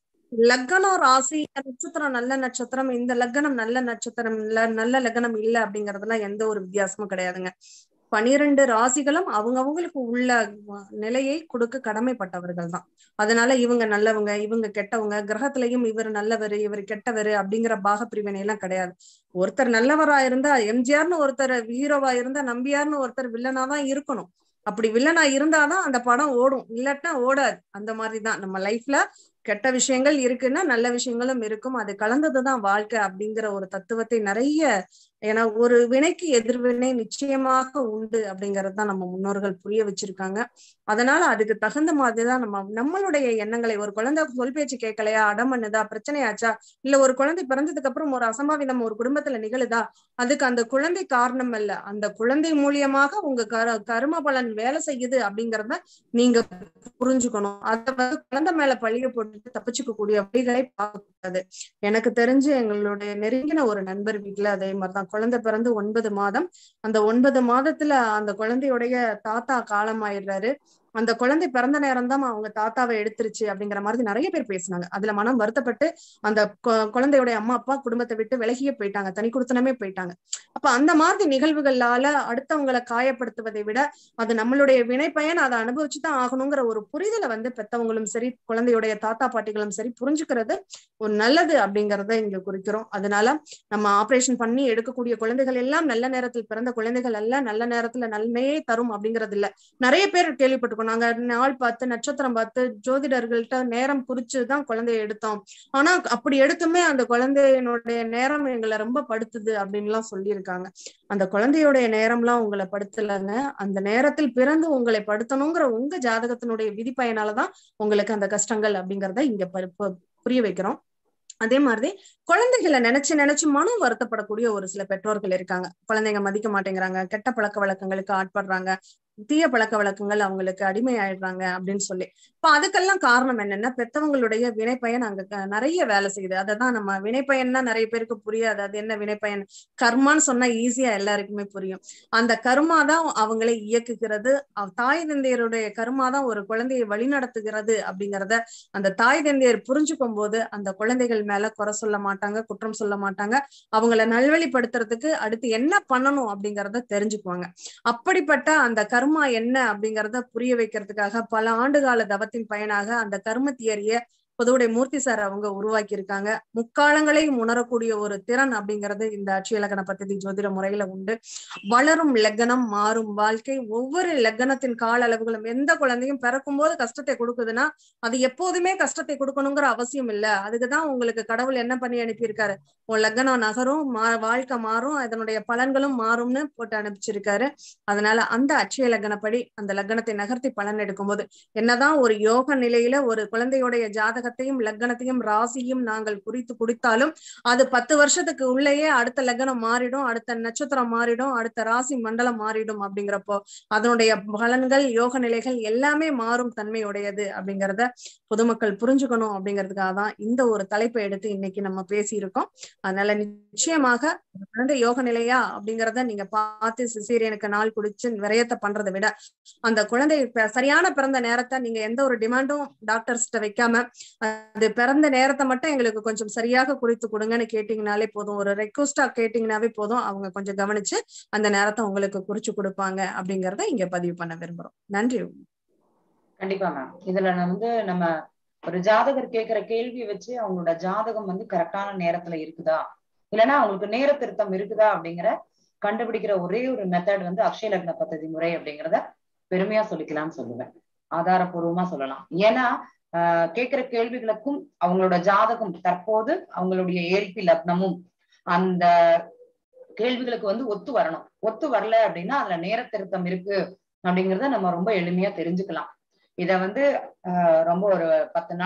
லக்கணம் ராசி நட்சத்திரம் நல்ல நட்சத்திரம் இந்த லக்கணம் நல்ல நட்சத்திரம் இல்ல நல்ல லக்கணம் இல்ல அப்படிங்கறதுலாம் எந்த ஒரு வித்தியாசமும் கிடையாதுங்க பனிரெண்டு ராசிகளும் அவங்கவுங்களுக்கு உள்ள நிலையை கொடுக்க கடமைப்பட்டவர்கள் தான் அதனால இவங்க நல்லவங்க இவங்க கெட்டவங்க கிரகத்திலையும் இவர் நல்லவர் இவர் கெட்டவர் அப்படிங்கிற பாக பிரிவினை எல்லாம் கிடையாது ஒருத்தர் நல்லவரா இருந்தா எம்ஜிஆர்னு ஒருத்தர் ஹீரோவா இருந்தா நம்பியார்னு ஒருத்தர் வில்லனா தான் இருக்கணும் அப்படி வில்லனா இருந்தாதான் அந்த படம் ஓடும் இல்லாட்டா ஓடாது அந்த மாதிரிதான் நம்ம லைஃப்ல கெட்ட விஷயங்கள் இருக்குன்னா நல்ல விஷயங்களும் இருக்கும் அது கலந்ததுதான் வாழ்க்கை அப்படிங்கிற ஒரு தத்துவத்தை நிறைய ஏன்னா ஒரு வினைக்கு எதிர்வினை நிச்சயமாக உண்டு அப்படிங்கறது தான் நம்ம முன்னோர்கள் புரிய வச்சிருக்காங்க அதனால அதுக்கு தகுந்த மாதிரிதான் நம்ம நம்மளுடைய எண்ணங்களை ஒரு குழந்தை சொல் பேச்சு கேட்கலையா அடம் பண்ணுதா பிரச்சனையாச்சா இல்ல ஒரு குழந்தை பிறந்ததுக்கு அப்புறம் ஒரு அசம்பாவிதம் ஒரு குடும்பத்துல நிகழுதா அதுக்கு அந்த குழந்தை காரணம் அல்ல அந்த குழந்தை மூலியமாக உங்க கரு கரும பலன் வேலை செய்யுது அப்படிங்கறத நீங்க புரிஞ்சுக்கணும் அத வந்து குழந்தை மேல பழிய போட்டு தப்பிச்சுக்க கூடிய வழிகளை பார்க்கக்கூடாது எனக்கு தெரிஞ்சு எங்களுடைய நெருங்கின ஒரு நண்பர் வீட்டுல அதே மாதிரிதான் குழந்தை பிறந்து ஒன்பது மாதம் அந்த ஒன்பது மாதத்துல அந்த குழந்தையுடைய தாத்தா காலமாயிடுறாரு அந்த குழந்தை பிறந்த நேரம் தான் அவங்க தாத்தாவை எடுத்துருச்சு அப்படிங்கிற மாதிரி நிறைய பேர் பேசினாங்க அதுல மனம் வருத்தப்பட்டு அந்த குழந்தையுடைய அம்மா அப்பா குடும்பத்தை விட்டு விலகியே போயிட்டாங்க தனி குடுத்தனமே போயிட்டாங்க அப்ப அந்த மாதிரி நிகழ்வுகளால அடுத்தவங்களை காயப்படுத்துவதை விட அது நம்மளுடைய வினை பயன் அதை அனுபவிச்சுதான் ஆகணுங்கிற ஒரு புரிதலை வந்து பெத்தவங்களும் சரி குழந்தையுடைய தாத்தா பாட்டிகளும் சரி புரிஞ்சுக்கிறது ஒரு நல்லது அப்படிங்கறத இங்க குறிக்கிறோம் அதனால நம்ம ஆபரேஷன் பண்ணி எடுக்கக்கூடிய குழந்தைகள் எல்லாம் நல்ல நேரத்தில் பிறந்த குழந்தைகள் அல்ல நல்ல நேரத்துல நன்மையே தரும் அப்படிங்கிறது இல்ல நிறைய பேர் கேள்விப்பட்டிருக்கோம் நாங்க நாள் பார்த்து நட்சத்திரம் பார்த்து ஜோதிடர்கள்ட்ட நேரம் குறிச்சுதான் குழந்தைய எடுத்தோம் ஆனா அப்படி எடுத்துமே அந்த குழந்தையினுடைய நேரம் எங்களை ரொம்ப படுத்துது அப்படின்னு எல்லாம் சொல்லியிருக்காங்க அந்த குழந்தையுடைய நேரம்லாம் உங்களை படுத்தலைங்க அந்த நேரத்தில் பிறந்து உங்களை படுத்தணுங்கிற உங்க ஜாதகத்தினுடைய விதி பயனாலதான் உங்களுக்கு அந்த கஷ்டங்கள் அப்படிங்கறத இங்க புரிய வைக்கிறோம் அதே மாதிரி குழந்தைகளை நினைச்சு நினைச்சு மனம் வருத்தப்படக்கூடிய ஒரு சில பெற்றோர்கள் இருக்காங்க குழந்தைங்க மதிக்க மாட்டேங்கிறாங்க கெட்ட பழக்க வழக்கங்களுக்கு ஆட்படுறாங்க தீய பழக்க வழக்கங்கள் அவங்களுக்கு அடிமை ஆயிடுறாங்க அப்படின்னு சொல்லி இப்ப அதுக்கெல்லாம் காரணம் என்னன்னா பெத்தவங்களுடைய வினைப்பயன் அங்க நிறைய வேலை செய்யுது அததான் நம்ம வினைப்பயன்னா நிறைய பேருக்கு புரியாது அது என்ன வினைப்பயன் கர்மான்னு சொன்னா ஈஸியா எல்லாருக்குமே புரியும் அந்த கர்மா தான் அவங்களை இயக்குகிறது தாய் தந்தையருடைய கர்மா தான் ஒரு குழந்தையை வழிநடத்துகிறது அப்படிங்கிறத அந்த தாய் தந்தையர் புரிஞ்சுக்கும் போது அந்த குழந்தைகள் மேல குறை சொல்ல மாட்டாங்க குற்றம் சொல்ல மாட்டாங்க அவங்கள நல்வழிப்படுத்துறதுக்கு அடுத்து என்ன பண்ணணும் அப்படிங்கறத தெரிஞ்சுக்குவாங்க அப்படிப்பட்ட அந்த கர்ம கர்மா என்ன அப்படிங்கறத புரிய வைக்கிறதுக்காக பல ஆண்டுகால தவத்தின் பயனாக அந்த கர்ம தியரிய பொதுவுடைய மூர்த்தி சார் அவங்க உருவாக்கி இருக்காங்க முக்காலங்களையும் உணரக்கூடிய ஒரு திறன் அப்படிங்கிறது இந்த அட்சய இலக்கண பദ്ധதி ஜோதிட முறையில உண்டு வளரும் லக்கணம் மாறும் வாழ்க்கை ஒவ்வொரு லக்கணத்தின் கால அளவுகளும் எந்த குழந்தையும் பிறக்கும் போது கஷ்டத்தை கொடுக்குதுன்னா அது எப்போதுமே கஷ்டத்தை கொடுக்கணுங்கிற அவசியம் இல்ல அதுக்குதான் உங்களுக்கு கடவுள் என்ன பண்ணி அனுப்பியிருக்காரு உன் லக்கணம் நகரும் மா வாழ்க்கை மாறும் அதனுடைய பலன்களும் மாறும்னு போட்டு அனுப்பிச்சிருக்காரு அதனால அந்த அட்சய லக்கணப்படி அந்த லக்கணத்தை நகர்த்தி பலன் எடுக்கும்போது என்னதான் ஒரு யோக நிலையில ஒரு குழந்தையுடைய ஜாதகத்தையும் லக்கணத்தையும் ராசியும் நாங்கள் குறித்து குடித்தாலும் அது பத்து வருஷத்துக்கு உள்ளேயே அடுத்த லக்னம் மாறிடும் அடுத்த நட்சத்திரம் மாறிடும் அடுத்த ராசி மண்டலம் மாறிடும் அப்படிங்கிறப்போ அதனுடைய பலன்கள் யோக நிலைகள் எல்லாமே மாறும் தன்மையுடையது அப்படிங்கிறத பொதுமக்கள் புரிஞ்சுக்கணும் அப்படிங்கிறதுக்காக தான் இந்த ஒரு தலைப்பை எடுத்து இன்னைக்கு நம்ம பேசியிருக்கோம் அதனால நிச்சயமாக குழந்தை யோக நிலையா அப்படிங்கிறத நீங்க பார்த்து சிசேரியனுக்கு நாள் குடிச்சு விரயத்தை பண்றதை விட அந்த குழந்தை சரியான பிறந்த நேரத்தை நீங்க எந்த ஒரு டிமாண்டும் டாக்டர்ஸ்கிட்ட வைக்காம அது பிறந்த நேரத்தை மட்டும் எங்களுக்கு கொஞ்சம் சரியாக குறித்து கொடுங்கன்னு கேட்டீங்கனாலே போதும் ஒரு ரெக்வஸ்டா கேட்டீங்கன்னாவே போதும் அவங்க கொஞ்சம் கவனிச்சு அந்த நேரத்தை உங்களுக்கு குறிச்சு கொடுப்பாங்க அப்படிங்கறத இங்க பதிவு பண்ண விரும்புறோம் நன்றி கண்டிப்பா மேம் இதுல வந்து நம்ம ஒரு ஜாதகர் கேட்கிற கேள்வியை வச்சு அவங்களோட ஜாதகம் வந்து கரெக்டான நேரத்துல இருக்குதா இல்லைன்னா அவங்களுக்கு நேர திருத்தம் இருக்குதா அப்படிங்கிற கண்டுபிடிக்கிற ஒரே ஒரு மெத்தட் வந்து அக்ஷய லக்ன பദ്ധதி முறை அப்படிங்கிறத பெருமையா சொல்லிக்கலாம்னு சொல்லுவேன் ஆதாரபூர்வமா சொல்லலாம் ஏன்னா ஆஹ் கேட்கிற கேள்விகளுக்கும் அவங்களோட ஜாதகம் தற்போது அவங்களுடைய ஏழ்பி லக்னமும் அந்த கேள்விகளுக்கு வந்து ஒத்து வரணும் ஒத்து வரல அப்படின்னா அதுல நேர திருத்தம் இருக்கு அப்படிங்கிறத நம்ம ரொம்ப எளிமையா தெரிஞ்சுக்கலாம் இத வந்து ஆஹ் ரொம்ப ஒரு பத்து நாள்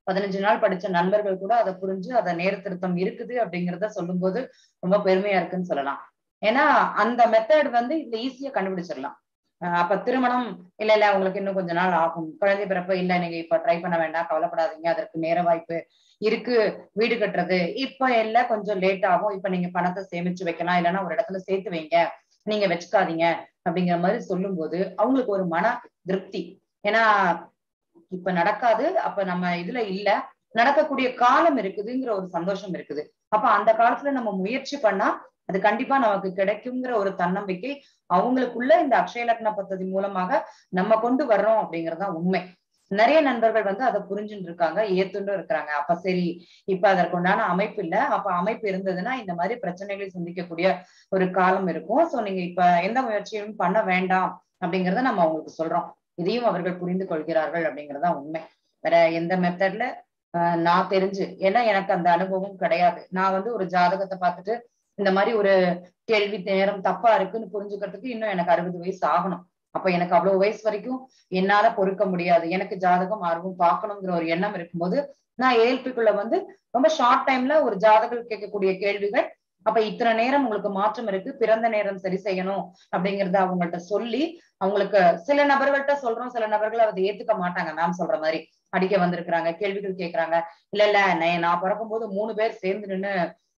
பதினஞ்சு நாள் படிச்ச நண்பர்கள் கூட அதை புரிஞ்சு அதை நேர திருத்தம் இருக்குது அப்படிங்கிறத சொல்லும்போது ரொம்ப பெருமையா இருக்குன்னு சொல்லலாம் ஏன்னா அந்த மெத்தட் வந்து இதுல ஈஸியா கண்டுபிடிச்சிடலாம் அஹ் அப்ப திருமணம் இல்ல இல்ல உங்களுக்கு இன்னும் கொஞ்ச நாள் ஆகும் குழந்தை பிறப்பு இல்ல நீங்க இப்ப ட்ரை பண்ண வேண்டாம் கவலைப்படாதீங்க அதற்கு நேர வாய்ப்பு இருக்கு வீடு கட்டுறது இப்ப எல்லாம் கொஞ்சம் லேட் ஆகும் இப்ப நீங்க பணத்தை சேமிச்சு வைக்கலாம் இல்லைன்னா ஒரு இடத்துல சேர்த்து வைங்க நீங்க வச்சுக்காதீங்க அப்படிங்கிற மாதிரி சொல்லும்போது அவங்களுக்கு ஒரு மன திருப்தி ஏன்னா இப்ப நடக்காது அப்ப நம்ம இதுல இல்ல நடக்கக்கூடிய காலம் இருக்குதுங்கிற ஒரு சந்தோஷம் இருக்குது அப்ப அந்த காலத்துல நம்ம முயற்சி பண்ணா அது கண்டிப்பா நமக்கு கிடைக்குங்கிற ஒரு தன்னம்பிக்கை அவங்களுக்குள்ள இந்த அக்ஷய லக்ன பദ്ധதி மூலமாக நம்ம கொண்டு வர்றோம் அப்படிங்கறதுதான் உண்மை நிறைய நண்பர்கள் வந்து அதை புரிஞ்சுட்டு இருக்காங்க ஏத்துண்டும் இருக்கிறாங்க அப்ப சரி இப்ப அதற்குண்டான அமைப்பு இல்ல அப்ப அமைப்பு இருந்ததுன்னா இந்த மாதிரி பிரச்சனைகளை சந்திக்கக்கூடிய ஒரு காலம் இருக்கும் சோ நீங்க இப்ப எந்த முயற்சியும் பண்ண வேண்டாம் அப்படிங்கறத நம்ம அவங்களுக்கு சொல்றோம் இதையும் அவர்கள் புரிந்து கொள்கிறார்கள் அப்படிங்கறதா உண்மை வேற எந்த மெத்தட்ல நான் தெரிஞ்சு ஏன்னா எனக்கு அந்த அனுபவம் கிடையாது நான் வந்து ஒரு ஜாதகத்தை பார்த்துட்டு இந்த மாதிரி ஒரு கேள்வி நேரம் தப்பா இருக்குன்னு புரிஞ்சுக்கிறதுக்கு இன்னும் எனக்கு அறுபது வயசு ஆகணும் அப்ப எனக்கு அவ்வளவு வயசு வரைக்கும் என்னால பொறுக்க முடியாது எனக்கு ஜாதகம் ஆர்வம் பார்க்கணுங்கிற ஒரு எண்ணம் இருக்கும்போது நான் ஏஎல்பிக்குள்ள வந்து ரொம்ப ஷார்ட் டைம்ல ஒரு ஜாதகம் கேட்கக்கூடிய கேள்விகள் அப்ப இத்தனை நேரம் உங்களுக்கு மாற்றம் இருக்கு பிறந்த நேரம் சரி செய்யணும் அப்படிங்கறத அவங்கள்ட்ட சொல்லி அவங்களுக்கு சில நபர்கள்ட்ட சொல்றோம் சில நபர்கள் அதை ஏத்துக்க மாட்டாங்க மேம் சொல்ற மாதிரி அடிக்க வந்திருக்கிறாங்க கேள்விகள் கேட்கறாங்க இல்ல இல்ல நான் பிறக்கும் போது மூணு பேர் சேர்ந்து நின்னு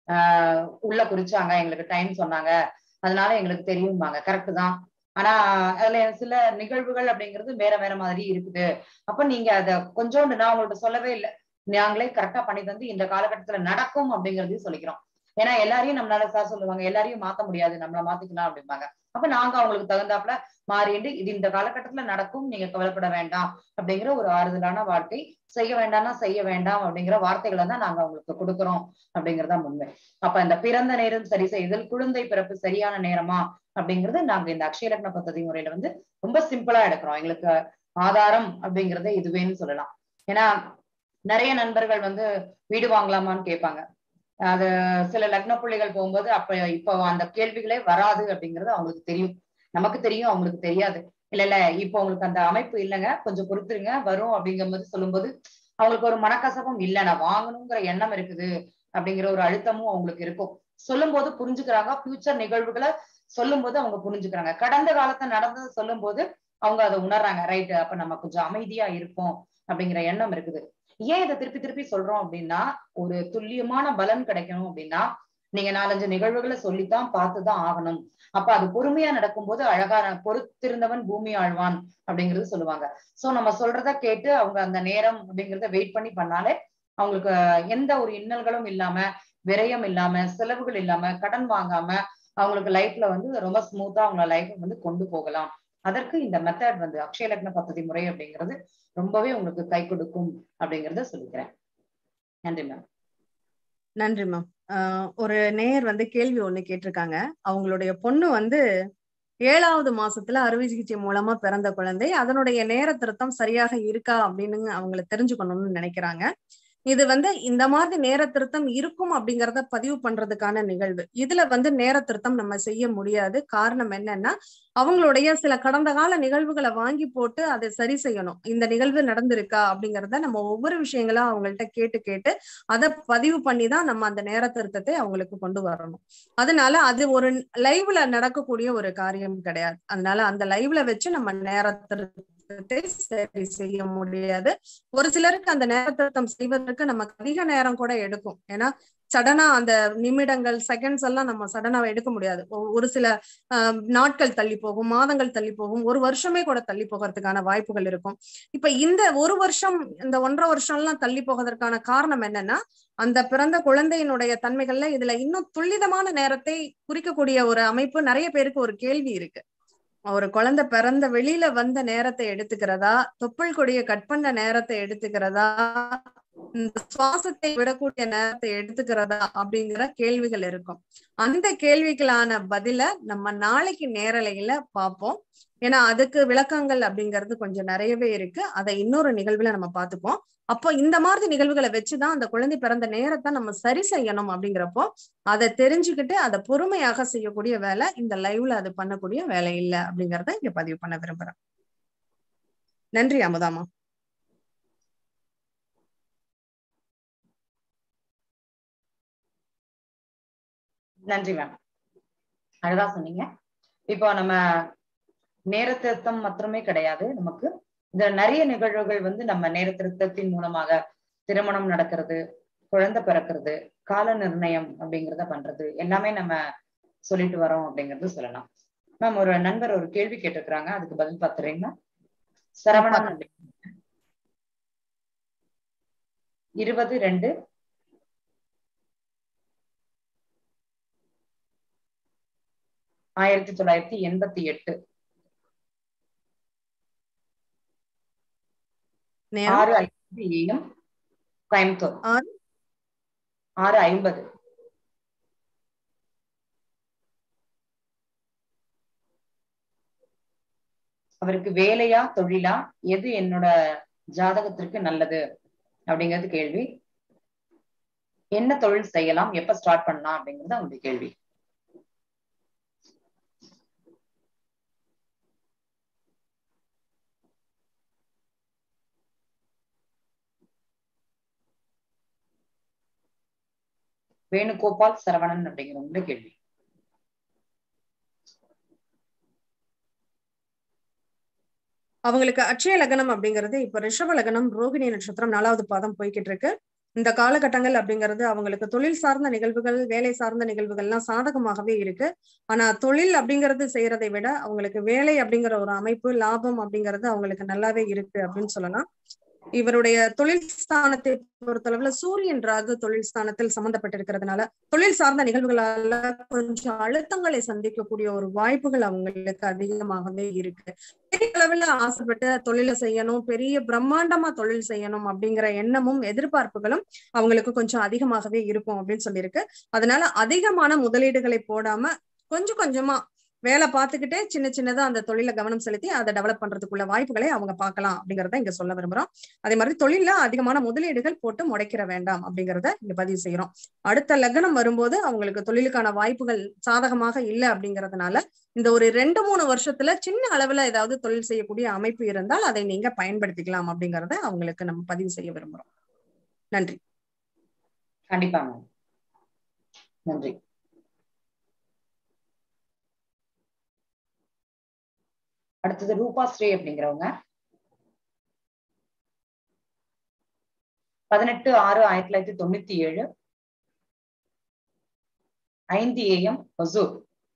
ஆஹ் உள்ள குறிச்சாங்க எங்களுக்கு டைம் சொன்னாங்க அதனால எங்களுக்கு தெரியுமாங்க கரெக்ட் தான் ஆனா அதுல சில நிகழ்வுகள் அப்படிங்கிறது வேற வேற மாதிரி இருக்குது அப்ப நீங்க அத கொஞ்சோண்டு நான் உங்கள்ட்ட சொல்லவே இல்லை நாங்களே கரெக்டா பண்ணி தந்து இந்த காலகட்டத்துல நடக்கும் அப்படிங்கறதையும் சொல்லிக்கிறோம் ஏன்னா எல்லாரையும் நம்மளால சார் சொல்லுவாங்க எல்லாரையும் மாத்த முடியாது நம்மள மாத்திக்கலாம் அப்படிம்பாங்க அப்ப நாங்க அவங்களுக்கு தகுந்தாப்புல மாறிண்டு இது இந்த காலகட்டத்துல நடக்கும் நீங்க கவலைப்பட வேண்டாம் அப்படிங்கிற ஒரு ஆறுதலான வாழ்க்கை செய்ய வேண்டாம்னா செய்ய வேண்டாம் அப்படிங்கிற வார்த்தைகளை தான் நாங்க அவங்களுக்கு கொடுக்குறோம் அப்படிங்கறதா உண்மை அப்ப இந்த பிறந்த நேரம் சரி செய்தல் குழந்தை பிறப்பு சரியான நேரமா அப்படிங்கறது நாங்க இந்த அக்ஷய லக்ன பദ്ധதி முறையில வந்து ரொம்ப சிம்பிளா எடுக்கிறோம் எங்களுக்கு ஆதாரம் அப்படிங்கறத இதுவேன்னு சொல்லலாம் ஏன்னா நிறைய நண்பர்கள் வந்து வீடு வாங்கலாமான்னு கேட்பாங்க அது சில லக்ன புள்ளிகள் போகும்போது அப்ப இப்ப அந்த கேள்விகளே வராது அப்படிங்கிறது அவங்களுக்கு தெரியும் நமக்கு தெரியும் அவங்களுக்கு தெரியாது இல்ல இல்ல இப்ப உங்களுக்கு அந்த அமைப்பு இல்லைங்க கொஞ்சம் பொறுத்துருங்க வரும் அப்படிங்கிற மாதிரி சொல்லும்போது அவங்களுக்கு ஒரு மனக்கசப்பும் இல்ல நான் வாங்கணுங்கிற எண்ணம் இருக்குது அப்படிங்கிற ஒரு அழுத்தமும் அவங்களுக்கு இருக்கும் சொல்லும் போது புரிஞ்சுக்கிறாங்க ஃபியூச்சர் நிகழ்வுகளை சொல்லும் போது அவங்க புரிஞ்சுக்கிறாங்க கடந்த காலத்தை நடந்தது சொல்லும் போது அவங்க அதை உணர்றாங்க ரைட்டு அப்ப நம்ம கொஞ்சம் அமைதியா இருப்போம் அப்படிங்கிற எண்ணம் இருக்குது ஏன் இதை திருப்பி திருப்பி சொல்றோம் அப்படின்னா ஒரு துல்லியமான பலன் கிடைக்கணும் அப்படின்னா நீங்க நாலஞ்சு நிகழ்வுகளை சொல்லித்தான் பார்த்துதான் ஆகணும் அப்ப அது பொறுமையா நடக்கும்போது அழகான பொறுத்திருந்தவன் பூமி ஆழ்வான் அப்படிங்கறது சொல்லுவாங்க சோ நம்ம சொல்றத கேட்டு அவங்க அந்த நேரம் அப்படிங்கறத வெயிட் பண்ணி பண்ணாலே அவங்களுக்கு எந்த ஒரு இன்னல்களும் இல்லாம விரயம் இல்லாம செலவுகள் இல்லாம கடன் வாங்காம அவங்களுக்கு லைஃப்ல வந்து ரொம்ப ஸ்மூத்தா அவங்க லைஃப் வந்து கொண்டு போகலாம் அதற்கு இந்த மெத்தட் வந்து அக்ஷய லக்ன பദ്ധதி முறை அப்படிங்கிறது ரொம்பவே உங்களுக்கு கை கொடுக்கும் அப்படிங்கறத சொல்லிக்கிறேன் நன்றி மேம் நன்றி மேம் ஒரு நேயர் வந்து கேள்வி ஒண்ணு கேட்டிருக்காங்க அவங்களுடைய பொண்ணு வந்து ஏழாவது மாசத்துல அறுவை சிகிச்சை மூலமா பிறந்த குழந்தை அதனுடைய நேர திருத்தம் சரியாக இருக்கா அப்படின்னு அவங்களை தெரிஞ்சுக்கணும்னு நினைக்கிறாங்க இது வந்து இந்த மாதிரி நேர திருத்தம் இருக்கும் அப்படிங்கறத பதிவு பண்றதுக்கான நிகழ்வு இதுல வந்து நேர திருத்தம் நம்ம செய்ய முடியாது காரணம் என்னன்னா அவங்களுடைய சில கடந்த கால நிகழ்வுகளை வாங்கி போட்டு அதை சரி செய்யணும் இந்த நிகழ்வு நடந்திருக்கா அப்படிங்கறத நம்ம ஒவ்வொரு விஷயங்களா அவங்கள்ட்ட கேட்டு கேட்டு அதை பதிவு பண்ணி தான் நம்ம அந்த நேர திருத்தத்தை அவங்களுக்கு கொண்டு வரணும் அதனால அது ஒரு லைவ்ல நடக்கக்கூடிய ஒரு காரியம் கிடையாது அதனால அந்த லைவ்ல வச்சு நம்ம நேர திருத்தத்தை சரி செய்ய முடியாது ஒரு சிலருக்கு அந்த நேர திருத்தம் செய்வதற்கு நமக்கு அதிக நேரம் கூட எடுக்கும் ஏன்னா சடனா அந்த நிமிடங்கள் செகண்ட்ஸ் எல்லாம் நம்ம சடனா எடுக்க முடியாது ஒரு சில நாட்கள் தள்ளி போகும் மாதங்கள் தள்ளி போகும் ஒரு வருஷமே கூட தள்ளி போகிறதுக்கான வாய்ப்புகள் இருக்கும் இப்ப இந்த ஒரு வருஷம் இந்த ஒன்றரை வருஷம் எல்லாம் தள்ளி போவதற்கான காரணம் என்னன்னா அந்த பிறந்த குழந்தையினுடைய தன்மைகள்ல இதுல இன்னும் துல்லிதமான நேரத்தை குறிக்கக்கூடிய ஒரு அமைப்பு நிறைய பேருக்கு ஒரு கேள்வி இருக்கு ஒரு குழந்தை பிறந்த வெளியில வந்த நேரத்தை எடுத்துக்கிறதா தொப்புள் கொடிய கட் பண்ண நேரத்தை எடுத்துக்கிறதா இந்த சுவாசத்தை விடக்கூடிய நேரத்தை எடுத்துக்கிறதா அப்படிங்கிற கேள்விகள் இருக்கும் அந்த கேள்விகளான பதில நம்ம நாளைக்கு நேரலையில பார்ப்போம் ஏன்னா அதுக்கு விளக்கங்கள் அப்படிங்கிறது கொஞ்சம் நிறையவே இருக்கு அதை இன்னொரு நிகழ்வுல நம்ம பார்த்துப்போம் அப்போ இந்த மாதிரி நிகழ்வுகளை வச்சுதான் அந்த குழந்தை பிறந்த நேரத்தை நம்ம சரி செய்யணும் அப்படிங்கிறப்போ அதை தெரிஞ்சுக்கிட்டு அதை பொறுமையாக செய்யக்கூடிய வேலை இந்த லைவ்ல அது பண்ணக்கூடிய வேலை இல்லை அப்படிங்கறத இங்க பதிவு பண்ண விரும்புறேன் நன்றி அமுதாமா நன்றி மேம் அழகா சொன்னீங்க இப்போ நம்ம நேர திருத்தம் மாத்திரமே கிடையாது நமக்கு இந்த நிறைய நிகழ்வுகள் வந்து நம்ம நேர திருத்தத்தின் மூலமாக திருமணம் நடக்கிறது குழந்தை பிறக்கிறது கால நிர்ணயம் அப்படிங்கிறத பண்றது எல்லாமே நம்ம சொல்லிட்டு வரோம் அப்படிங்கறது சொல்லலாம் மேம் ஒரு நண்பர் ஒரு கேள்வி கேட்டிருக்கிறாங்க அதுக்கு பதில் பாத்துறீங்களா சரவணன் அப்படி இருபது ரெண்டு ஆயிரத்தி தொள்ளாயிரத்தி எண்பத்தி எட்டு நேரம் ஆறு ஐம்பது ஏஎம் கோயம்புத்தூர் ஆறு? ஆறு ஐம்பது அவருக்கு வேலையா தொழிலா எது என்னோட ஜாதகத்திற்கு நல்லது அப்படிங்கிறது கேள்வி என்ன தொழில் செய்யலாம் எப்ப ஸ்டார்ட் பண்ணலாம் அப்படிங்கிறது அவங்களுடைய கேள்வி வேணுகோபால் சரவணன் அப்படிங்கிறவங்களுடைய கேள்வி அவங்களுக்கு அட்சய லக்னம் அப்படிங்கிறது இப்ப ரிஷப லக்னம் ரோகிணி நட்சத்திரம் நாலாவது பாதம் போய்கிட்டு இருக்கு இந்த காலகட்டங்கள் அப்படிங்கிறது அவங்களுக்கு தொழில் சார்ந்த நிகழ்வுகள் வேலை சார்ந்த நிகழ்வுகள்லாம் சாதகமாகவே இருக்கு ஆனா தொழில் அப்படிங்கிறது செய்யறதை விட அவங்களுக்கு வேலை அப்படிங்கிற ஒரு அமைப்பு லாபம் அப்படிங்கிறது அவங்களுக்கு நல்லாவே இருக்கு அப்படின்னு சொல்லலாம் இவருடைய தொழில் ஸ்தானத்தை பொறுத்தளவுல சூரியன் ராகு தொழில் ஸ்தானத்தில் சம்பந்தப்பட்டிருக்கிறதுனால தொழில் சார்ந்த நிகழ்வுகளால கொஞ்சம் அழுத்தங்களை சந்திக்கக்கூடிய ஒரு வாய்ப்புகள் அவங்களுக்கு அதிகமாகவே இருக்கு பெரிய அளவுல ஆசைப்பட்டு தொழிலை செய்யணும் பெரிய பிரம்மாண்டமா தொழில் செய்யணும் அப்படிங்கிற எண்ணமும் எதிர்பார்ப்புகளும் அவங்களுக்கு கொஞ்சம் அதிகமாகவே இருக்கும் அப்படின்னு சொல்லியிருக்கு அதனால அதிகமான முதலீடுகளை போடாம கொஞ்சம் கொஞ்சமா வேலை பார்த்துக்கிட்டே சின்ன சின்னதா அந்த தொழில கவனம் செலுத்தி அதை டெவலப் பண்றதுக்குள்ள வாய்ப்புகளை அவங்க பார்க்கலாம் அப்படிங்கறத இங்க சொல்ல விரும்புறோம் அதே மாதிரி தொழில அதிகமான முதலீடுகள் போட்டு முடைக்கிற வேண்டாம் அப்படிங்கறத இங்க பதிவு செய்யறோம் அடுத்த லக்னம் வரும்போது அவங்களுக்கு தொழிலுக்கான வாய்ப்புகள் சாதகமாக இல்லை அப்படிங்கறதுனால இந்த ஒரு ரெண்டு மூணு வருஷத்துல சின்ன அளவுல ஏதாவது தொழில் செய்யக்கூடிய அமைப்பு இருந்தால் அதை நீங்க பயன்படுத்திக்கலாம் அப்படிங்கறத அவங்களுக்கு நம்ம பதிவு செய்ய விரும்புறோம் நன்றி கண்டிப்பா மேம் நன்றி அடுத்தது ரூபாஸ்ரீ அப்படிங்கிறவங்க பதினெட்டு ஆறு ஆயிரத்தி தொள்ளாயிரத்தி தொண்ணூத்தி ஏழு ஐந்து ஏஎம் ஒசூர்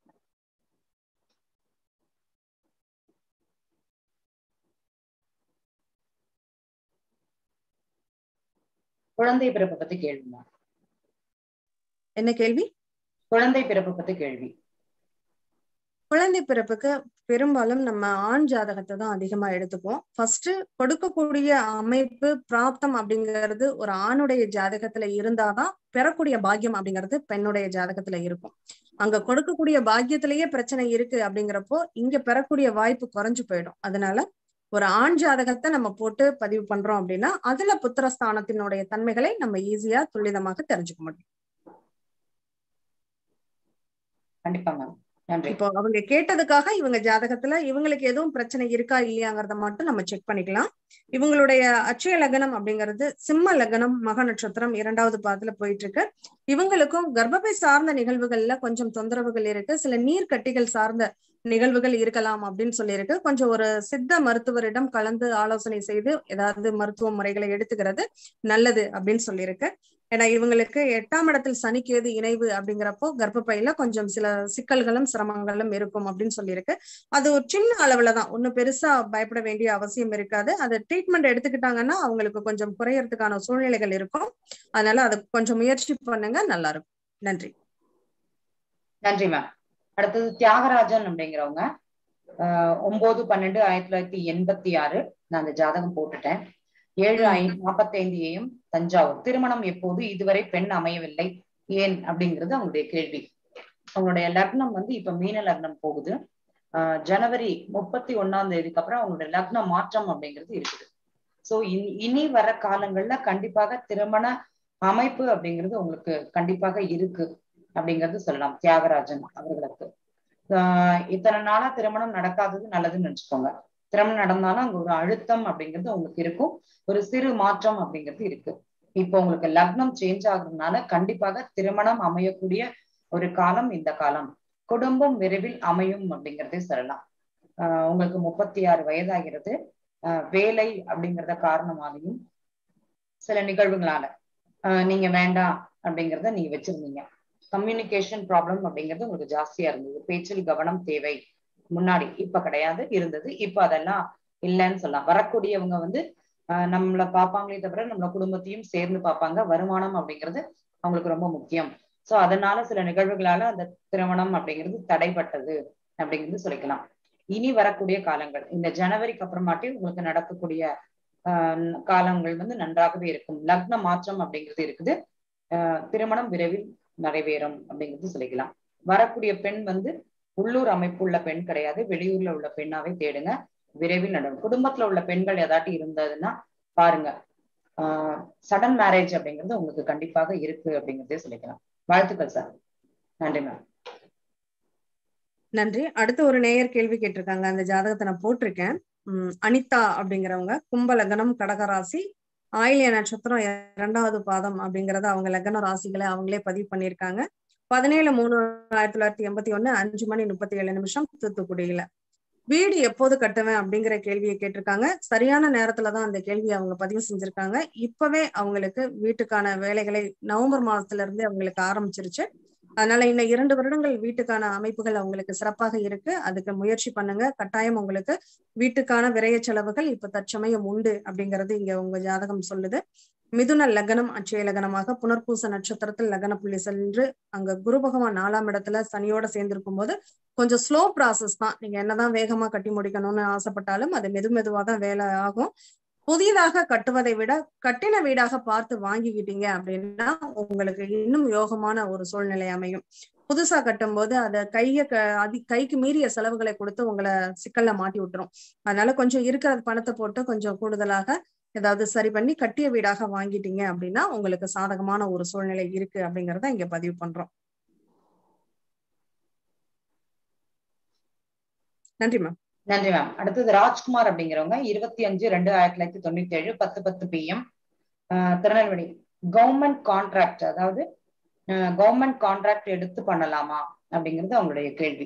குழந்தை பிறப்பு பத்தி கேள்விமா என்ன கேள்வி குழந்தை பிறப்பு பத்தி கேள்வி குழந்தை பிறப்புக்கு பெரும்பாலும் நம்ம ஆண் ஜாதகத்தை தான் அதிகமா எடுத்துப்போம் ஃபர்ஸ்ட் கொடுக்கக்கூடிய அமைப்பு பிராப்தம் அப்படிங்கிறது ஒரு ஆணுடைய ஜாதகத்துல இருந்தாதான் பெறக்கூடிய பாக்கியம் அப்படிங்கிறது பெண்ணுடைய ஜாதகத்துல இருக்கும் அங்க கொடுக்கக்கூடிய பாக்கியத்திலேயே பிரச்சனை இருக்கு அப்படிங்கிறப்போ இங்க பெறக்கூடிய வாய்ப்பு குறைஞ்சு போயிடும் அதனால ஒரு ஆண் ஜாதகத்தை நம்ம போட்டு பதிவு பண்றோம் அப்படின்னா அதுல புத்திரஸ்தானத்தினுடைய தன்மைகளை நம்ம ஈஸியா துல்லிதமாக தெரிஞ்சுக்க முடியும் கண்டிப்பா மேம் நன்றி இப்போ அவங்க கேட்டதுக்காக இவங்க ஜாதகத்துல இவங்களுக்கு எதுவும் பிரச்சனை இருக்கா இல்லையாங்கிறத மட்டும் நம்ம செக் பண்ணிக்கலாம் இவங்களுடைய அட்சய லக்னம் அப்படிங்கிறது சிம்ம லக்னம் மக நட்சத்திரம் இரண்டாவது பாதத்துல போயிட்டு இருக்கு இவங்களுக்கும் கர்ப்பப்பை சார்ந்த நிகழ்வுகள்ல கொஞ்சம் தொந்தரவுகள் இருக்கு சில நீர் கட்டிகள் சார்ந்த நிகழ்வுகள் இருக்கலாம் அப்படின்னு சொல்லியிருக்கு கொஞ்சம் ஒரு சித்த மருத்துவரிடம் கலந்து ஆலோசனை செய்து ஏதாவது மருத்துவ முறைகளை எடுத்துக்கிறது நல்லது அப்படின்னு சொல்லியிருக்கு ஏன்னா இவங்களுக்கு எட்டாம் இடத்தில் சனிக்கேது இணைவு அப்படிங்கிறப்போ கர்ப்பப்பையில கொஞ்சம் சில சிக்கல்களும் சிரமங்களும் இருக்கும் அப்படின்னு சொல்லியிருக்கு அது ஒரு சின்ன அளவுல தான் ஒன்னும் பெருசா பயப்பட வேண்டிய அவசியம் இருக்காது அது ட்ரீட்மெண்ட் எடுத்துக்கிட்டாங்கன்னா அவங்களுக்கு கொஞ்சம் குறையறதுக்கான சூழ்நிலைகள் இருக்கும் அதனால அதை கொஞ்சம் முயற்சி பண்ணுங்க நல்லா இருக்கும் நன்றி நன்றி மேம் அடுத்தது தியாகராஜன் அப்படிங்கிறவங்க ஆஹ் ஒன்பது பன்னெண்டு ஆயிரத்தி தொள்ளாயிரத்தி எண்பத்தி ஆறு நான் அந்த ஜாதகம் போட்டுட்டேன் ஏழு ஐ நாற்பத்தி ஐந்து ஏஎம் தஞ்சாவூர் திருமணம் எப்போது இதுவரை பெண் அமையவில்லை ஏன் அப்படிங்கிறது அவங்களுடைய கேள்வி அவங்களுடைய லக்னம் வந்து இப்ப மீன லக்னம் போகுது ஆஹ் ஜனவரி முப்பத்தி ஒன்னாம் தேதிக்கு அப்புறம் அவங்களுடைய லக்ன மாற்றம் அப்படிங்கிறது இருக்குது சோ இனி வர காலங்கள்ல கண்டிப்பாக திருமண அமைப்பு அப்படிங்கிறது உங்களுக்கு கண்டிப்பாக இருக்கு அப்படிங்கிறது சொல்லலாம் தியாகராஜன் அவர்களுக்கு ஆஹ் இத்தனை நாளா திருமணம் நடக்காதது நல்லதுன்னு நினைச்சுக்கோங்க திருமணம் நடந்தாலும் அங்க ஒரு அழுத்தம் அப்படிங்கிறது உங்களுக்கு இருக்கும் ஒரு சிறு மாற்றம் அப்படிங்கிறது இருக்கு இப்போ உங்களுக்கு லக்னம் சேஞ்ச் ஆகுறதுனால கண்டிப்பாக திருமணம் அமையக்கூடிய ஒரு காலம் இந்த காலம் குடும்பம் விரைவில் அமையும் அப்படிங்கறதே சொல்லலாம் ஆஹ் உங்களுக்கு முப்பத்தி ஆறு வயதாகிறது ஆஹ் வேலை அப்படிங்கறத காரணமாலையும் சில நிகழ்வுகளால ஆஹ் நீங்க வேண்டாம் அப்படிங்கறத நீங்க வச்சிருந்தீங்க கம்யூனிகேஷன் ப்ராப்ளம் அப்படிங்கிறது உங்களுக்கு ஜாஸ்தியா இருந்தது பேச்சில் கவனம் தேவை முன்னாடி இப்ப கிடையாது இருந்தது இப்ப அதெல்லாம் இல்லைன்னு சொல்லலாம் வரக்கூடியவங்க வந்து ஆஹ் நம்மள பார்ப்பாங்களே தவிர நம்மள குடும்பத்தையும் சேர்ந்து பார்ப்பாங்க வருமானம் அப்படிங்கிறது அவங்களுக்கு ரொம்ப முக்கியம் சோ அதனால சில நிகழ்வுகளால அந்த திருமணம் அப்படிங்கிறது தடைப்பட்டது அப்படிங்கிறது சொல்லிக்கலாம் இனி வரக்கூடிய காலங்கள் இந்த ஜனவரிக்கு அப்புறமாட்டி உங்களுக்கு நடக்கக்கூடிய ஆஹ் காலங்கள் வந்து நன்றாகவே இருக்கும் லக்ன மாற்றம் அப்படிங்கிறது இருக்குது ஆஹ் திருமணம் விரைவில் நிறைவேறும் அப்படிங்கிறது சொல்லிக்கலாம் வரக்கூடிய பெண் வந்து உள்ளூர் அமைப்பு உள்ள பெண் கிடையாது வெளியூர்ல உள்ள பெண்ணாவே தேடுங்க விரைவில் நடக்கும் குடும்பத்துல உள்ள பெண்கள் ஏதாட்டி இருந்ததுன்னா பாருங்க ஆஹ் சடன் மேரேஜ் அப்படிங்கிறது உங்களுக்கு கண்டிப்பாக இருக்கு அப்படிங்கிறதே சொல்லிக்கலாம் வாழ்த்துக்கள் சார் நன்றி மேம் நன்றி அடுத்து ஒரு நேயர் கேள்வி கேட்டிருக்காங்க அந்த ஜாதகத்தை நான் போட்டிருக்கேன் உம் அனிதா அப்படிங்கிறவங்க கும்ப லக்னம் கடகராசி ஆயிலிய நட்சத்திரம் இரண்டாவது பாதம் அப்படிங்கறத அவங்க லக்ன ராசிகளை அவங்களே பதிவு பண்ணியிருக்காங்க பதினேழு மூணு ஆயிரத்தி தொள்ளாயிரத்தி எண்பத்தி ஒண்ணு அஞ்சு மணி முப்பத்தி ஏழு நிமிஷம் தூத்துக்குடியில வீடு எப்போது கட்டுவேன் அப்படிங்கிற கேள்வியை கேட்டிருக்காங்க சரியான நேரத்துலதான் அந்த கேள்வியை அவங்க பதிவு செஞ்சிருக்காங்க இப்பவே அவங்களுக்கு வீட்டுக்கான வேலைகளை நவம்பர் மாதத்துல இருந்தே அவங்களுக்கு ஆரம்பிச்சிருச்சு அதனால இன்னும் இரண்டு வருடங்கள் வீட்டுக்கான அமைப்புகள் அவங்களுக்கு சிறப்பாக இருக்கு அதுக்கு முயற்சி பண்ணுங்க கட்டாயம் உங்களுக்கு வீட்டுக்கான விரைய செலவுகள் இப்ப தற்சமயம் உண்டு அப்படிங்கிறது இங்க உங்க ஜாதகம் சொல்லுது மிதுன லக்னம் அட்சய லக்னமாக புனர்பூச நட்சத்திரத்தில் லக்ன புள்ளி சென்று அங்க குரு பகவான் நாலாம் இடத்துல சனியோட சேர்ந்திருக்கும் போது கொஞ்சம் ஸ்லோ ப்ராசஸ் தான் நீங்க என்னதான் வேகமா கட்டி முடிக்கணும்னு ஆசைப்பட்டாலும் அது மெது மெதுவா தான் வேலை ஆகும் புதிதாக கட்டுவதை விட கட்டின வீடாக பார்த்து வாங்கிக்கிட்டீங்க அப்படின்னா உங்களுக்கு இன்னும் யோகமான ஒரு சூழ்நிலை அமையும் புதுசா கட்டும் போது அதை கைய க அதி கைக்கு மீறிய செலவுகளை கொடுத்து உங்களை சிக்கல்ல மாட்டி விட்டுரும் அதனால கொஞ்சம் இருக்கிற பணத்தை போட்டு கொஞ்சம் கூடுதலாக ஏதாவது சரி பண்ணி கட்டிய வீடாக வாங்கிட்டீங்க அப்படின்னா உங்களுக்கு சாதகமான ஒரு சூழ்நிலை இருக்கு அப்படிங்கறத இங்க பதிவு பண்றோம் நன்றி மேம் நன்றி மேம் அடுத்தது ராஜ்குமார் அப்படிங்கிறவங்க இருபத்தி அஞ்சு ரெண்டு ஆயிரத்தி தொள்ளாயிரத்தி தொண்ணூத்தி ஏழு பத்து பத்து பிஎம் திருநெல்வேலி கவர்மெண்ட் கான்ட்ராக்ட் அதாவது கவர்மெண்ட் கான்ட்ராக்ட் எடுத்து பண்ணலாமா அப்படிங்கிறது அவங்களுடைய கேள்வி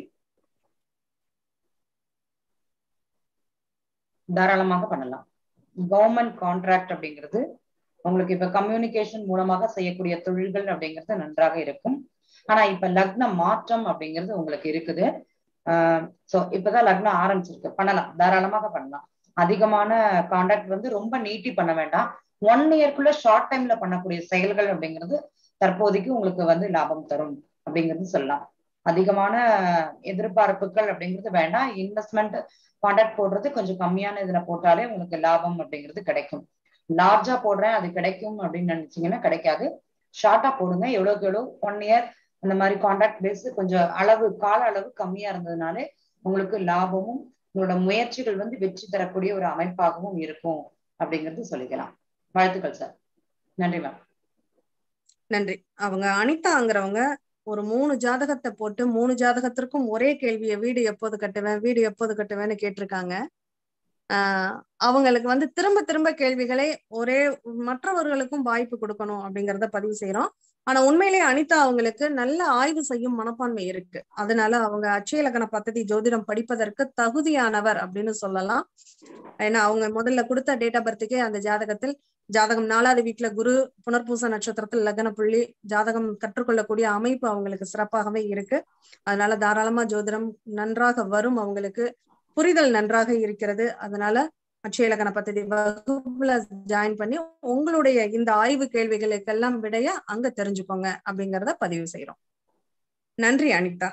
தாராளமாக பண்ணலாம் கவர்மெண்ட் கான்ட்ராக்ட் அப்படிங்கிறது உங்களுக்கு இப்ப கம்யூனிகேஷன் மூலமாக செய்யக்கூடிய தொழில்கள் அப்படிங்கிறது நன்றாக இருக்கும் ஆனா இப்ப லக்ன மாற்றம் அப்படிங்கிறது உங்களுக்கு இருக்குது ஆஹ் சோ இப்பதான் லக்னம் ஆரம்பிச்சிருக்கு பண்ணலாம் தாராளமாக பண்ணலாம் அதிகமான கான்ட்ராக்ட் வந்து ரொம்ப நீட்டி பண்ண வேண்டாம் ஒன் இயர்க்குள்ள ஷார்ட் டைம்ல பண்ணக்கூடிய செயல்கள் அப்படிங்கிறது தற்போதைக்கு உங்களுக்கு வந்து லாபம் தரும் அப்படிங்கிறது சொல்லலாம் அதிகமான எதிர்பார்ப்புகள் அப்படிங்கிறது வேண்டாம் இன்வெஸ்ட்மெண்ட் கான்ட்ராக்ட் போடுறது கொஞ்சம் கம்மியான இதுல போட்டாலே உங்களுக்கு லாபம் அப்படிங்கிறது கிடைக்கும் லார்ஜா போடுறேன் அது கிடைக்கும் அப்படின்னு நினைச்சீங்கன்னா கிடைக்காது ஷார்ட்டா போடுங்க எவ்வளவுக்கு எவ்வளவு ஒன் இயர் அந்த மாதிரி கான்ட்ராக்ட் பேஸ் கொஞ்சம் அளவு கால அளவு கம்மியா இருந்ததுனாலே உங்களுக்கு லாபமும் உங்களோட முயற்சிகள் வந்து வெற்றி தரக்கூடிய ஒரு அமைப்பாகவும் இருக்கும் அப்படிங்கிறது சொல்லிக்கலாம் வாழ்த்துக்கள் சார் நன்றி மேம் நன்றி அவங்க அனிதாங்கிறவங்க ஒரு மூணு ஜாதகத்தை போட்டு மூணு ஜாதகத்திற்கும் ஒரே கேள்வியை வீடு எப்போது கட்டுவேன் வீடு எப்போது கட்டுவேன்னு கேட்டிருக்காங்க ஆஹ் அவங்களுக்கு வந்து திரும்ப திரும்ப கேள்விகளை ஒரே மற்றவர்களுக்கும் வாய்ப்பு கொடுக்கணும் அப்படிங்கறத பதிவு செய்யறோம் ஆனா உண்மையிலேயே அனிதா அவங்களுக்கு நல்ல ஆய்வு செய்யும் மனப்பான்மை இருக்கு அதனால அவங்க அட்சய லக்ன பദ്ധதி ஜோதிடம் படிப்பதற்கு தகுதியானவர் அப்படின்னு சொல்லலாம் ஏன்னா அவங்க முதல்ல கொடுத்த டேட் ஆஃப் பர்த்துக்கே அந்த ஜாதகத்தில் ஜாதகம் நாலாவது வீட்டுல குரு புனர்பூச நட்சத்திரத்தில் லக்ன புள்ளி ஜாதகம் கற்றுக்கொள்ளக்கூடிய அமைப்பு அவங்களுக்கு சிறப்பாகவே இருக்கு அதனால தாராளமா ஜோதிடம் நன்றாக வரும் அவங்களுக்கு புரிதல் நன்றாக இருக்கிறது அதனால அட்சய இலக்கண பദ്ധதி வகுப்புல ஜாயின் பண்ணி உங்களுடைய இந்த ஆய்வு கேள்விகளுக்கெல்லாம் விடைய அங்க தெரிஞ்சுக்கோங்க அப்படிங்கறத பதிவு செய்யறோம் நன்றி அனிதா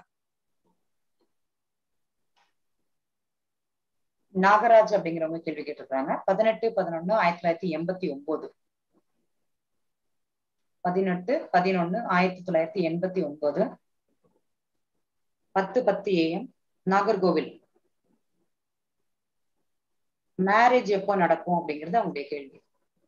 நாகராஜ் அப்படிங்கிறவங்க கேள்வி கேட்டிருக்காங்க பதினெட்டு பதினொன்னு ஆயிரத்தி தொள்ளாயிரத்தி எண்பத்தி ஒன்பது பதினெட்டு பதினொன்னு ஆயிரத்தி தொள்ளாயிரத்தி எண்பத்தி ஒன்பது பத்து பத்து ஏஎம் நாகர்கோவில் மேரேஜ் எப்போ நடக்கும் அப்படிங்கிறது அவங்களுடைய கேள்வி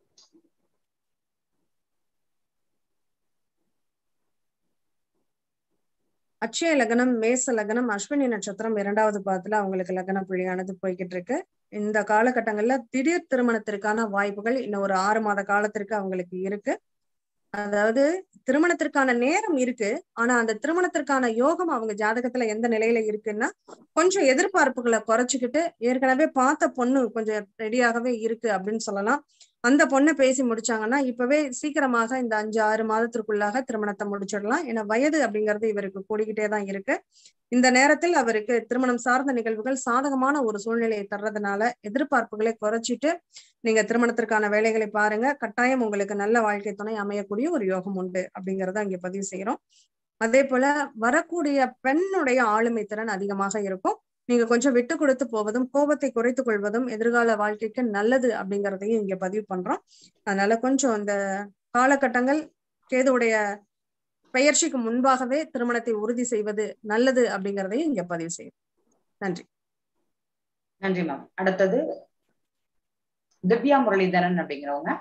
அட்சய லக்னம் மேச லக்னம் அஸ்வினி நட்சத்திரம் இரண்டாவது பாதத்துல அவங்களுக்கு லக்ன புள்ளியானது போய்கிட்டு இருக்கு இந்த காலகட்டங்கள்ல திடீர் திருமணத்திற்கான வாய்ப்புகள் இன்னும் ஒரு ஆறு மாத காலத்திற்கு அவங்களுக்கு இருக்கு அதாவது திருமணத்திற்கான நேரம் இருக்கு ஆனா அந்த திருமணத்திற்கான யோகம் அவங்க ஜாதகத்துல எந்த நிலையில இருக்குன்னா கொஞ்சம் எதிர்பார்ப்புகளை குறைச்சிக்கிட்டு ஏற்கனவே பார்த்த பொண்ணு கொஞ்சம் ரெடியாகவே இருக்கு அப்படின்னு சொல்லலாம் அந்த பொண்ணை பேசி முடிச்சாங்கன்னா இப்பவே சீக்கிரமாக இந்த அஞ்சு ஆறு மாதத்திற்குள்ளாக திருமணத்தை முடிச்சிடலாம் ஏன்னா வயது அப்படிங்கிறது இவருக்கு கூடிக்கிட்டே தான் இருக்கு இந்த நேரத்தில் அவருக்கு திருமணம் சார்ந்த நிகழ்வுகள் சாதகமான ஒரு சூழ்நிலையை தர்றதுனால எதிர்பார்ப்புகளை குறைச்சிட்டு நீங்க திருமணத்திற்கான வேலைகளை பாருங்க கட்டாயம் உங்களுக்கு நல்ல வாழ்க்கை துணை அமையக்கூடிய ஒரு யோகம் உண்டு அப்படிங்கறத இங்க பதிவு செய்யறோம் அதே போல வரக்கூடிய பெண்ணுடைய ஆளுமை திறன் அதிகமாக இருக்கும் நீங்க கொஞ்சம் விட்டு கொடுத்து போவதும் கோபத்தை குறைத்துக் கொள்வதும் எதிர்கால வாழ்க்கைக்கு நல்லது அப்படிங்கறதையும் இங்க பதிவு பண்றோம் அதனால கொஞ்சம் இந்த காலகட்டங்கள் கேதுவுடைய பெயர்ச்சிக்கு முன்பாகவே திருமணத்தை உறுதி செய்வது நல்லது அப்படிங்கறதையும் இங்க பதிவு செய்யும் நன்றி நன்றி மேம் அடுத்தது திவ்யா முரளிதரன் அப்படிங்கிறவங்க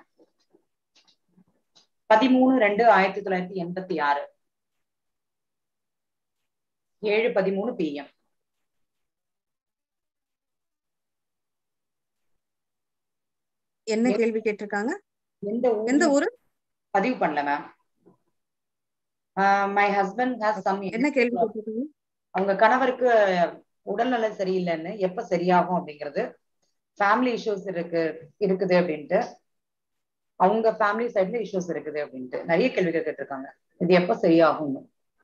பதிமூணு ரெண்டு ஆயிரத்தி தொள்ளாயிரத்தி எண்பத்தி ஆறு ஏழு பதிமூணு பிஎம் என்ன எ- கேள்வி கேட்டிருக்காங்க எந்த எந்த ஊர் ஊரு பதிவு பண்ணல ma'am my husband has some என்ன கேள்வி கேட்டிருக்கீங்க அவங்க கணவருக்கு உடல்நலம் சரியில்லைன்னு எப்ப சரியாகும் அப்படிங்கிறது ஃபேமிலி இஷ்யூஸ் இருக்கு இருக்குது அப்படின்ட்டு அவங்க ஃபேமிலி சைட்ல இஷ்யூஸ் இருக்குது அப்படின்ட்டு நிறைய கேள்விகள் கேட்டிருக்காங்க இது எப்ப சரியாகும்னு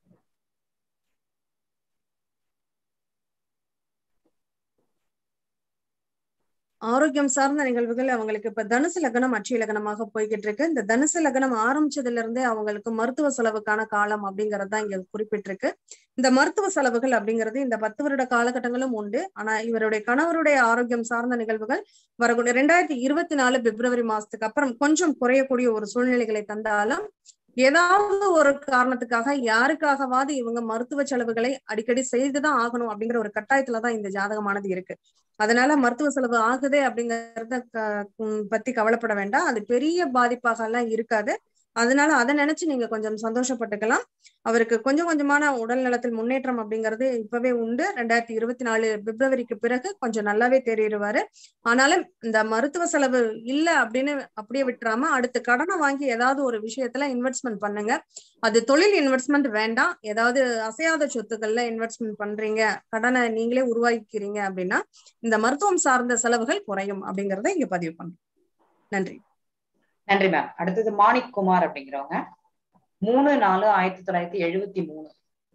ஆரோக்கியம் சார்ந்த நிகழ்வுகள் அவங்களுக்கு இப்ப தனுசு லக்னம் அட்சய லக்னமாக போய்கிட்டு இருக்கு இந்த தனுசு லக்னம் ஆரம்பிச்சதுல இருந்தே அவங்களுக்கு மருத்துவ செலவுக்கான காலம் அப்படிங்கறது தான் இங்க குறிப்பிட்டிருக்கு இந்த மருத்துவ செலவுகள் அப்படிங்கிறது இந்த பத்து வருட காலகட்டங்களும் உண்டு ஆனா இவருடைய கணவருடைய ஆரோக்கியம் சார்ந்த நிகழ்வுகள் வரக்கூடிய ரெண்டாயிரத்தி இருபத்தி நாலு பிப்ரவரி மாசத்துக்கு அப்புறம் கொஞ்சம் குறையக்கூடிய ஒரு சூழ்நிலைகளை தந்தாலும் ஏதாவது ஒரு காரணத்துக்காக யாருக்காகவாது இவங்க மருத்துவ செலவுகளை அடிக்கடி செய்துதான் ஆகணும் அப்படிங்கிற ஒரு கட்டாயத்துலதான் இந்த ஜாதகமானது இருக்கு அதனால மருத்துவ செலவு ஆகுதே அப்படிங்கறத க- உம் பத்தி கவலைப்பட வேண்டாம் அது பெரிய பாதிப்பாக எல்லாம் இருக்காது அதனால அதை நினைச்சு நீங்க கொஞ்சம் சந்தோஷப்பட்டுக்கலாம் அவருக்கு கொஞ்சம் கொஞ்சமான உடல் நலத்தில் முன்னேற்றம் அப்படிங்கிறது இப்பவே உண்டு ரெண்டாயிரத்தி இருபத்தி நாலு பிப்ரவரிக்கு பிறகு கொஞ்சம் நல்லாவே தேறிடுவாரு ஆனாலும் இந்த மருத்துவ செலவு இல்ல அப்படின்னு அப்படியே விட்டுறாம அடுத்து கடனை வாங்கி ஏதாவது ஒரு விஷயத்துல இன்வெஸ்ட்மெண்ட் பண்ணுங்க அது தொழில் இன்வெஸ்ட்மெண்ட் வேண்டாம் ஏதாவது அசையாத சொத்துக்கள்ல இன்வெஸ்ட்மெண்ட் பண்றீங்க கடனை நீங்களே உருவாக்கிக்கிறீங்க அப்படின்னா இந்த மருத்துவம் சார்ந்த செலவுகள் குறையும் அப்படிங்கறத இங்க பதிவு பண்றோம் நன்றி நன்றி மேம் அடுத்தது மாணிக் குமார் அப்படிங்கிறவங்க மூணு நாலு ஆயிரத்தி தொள்ளாயிரத்தி எழுபத்தி மூணு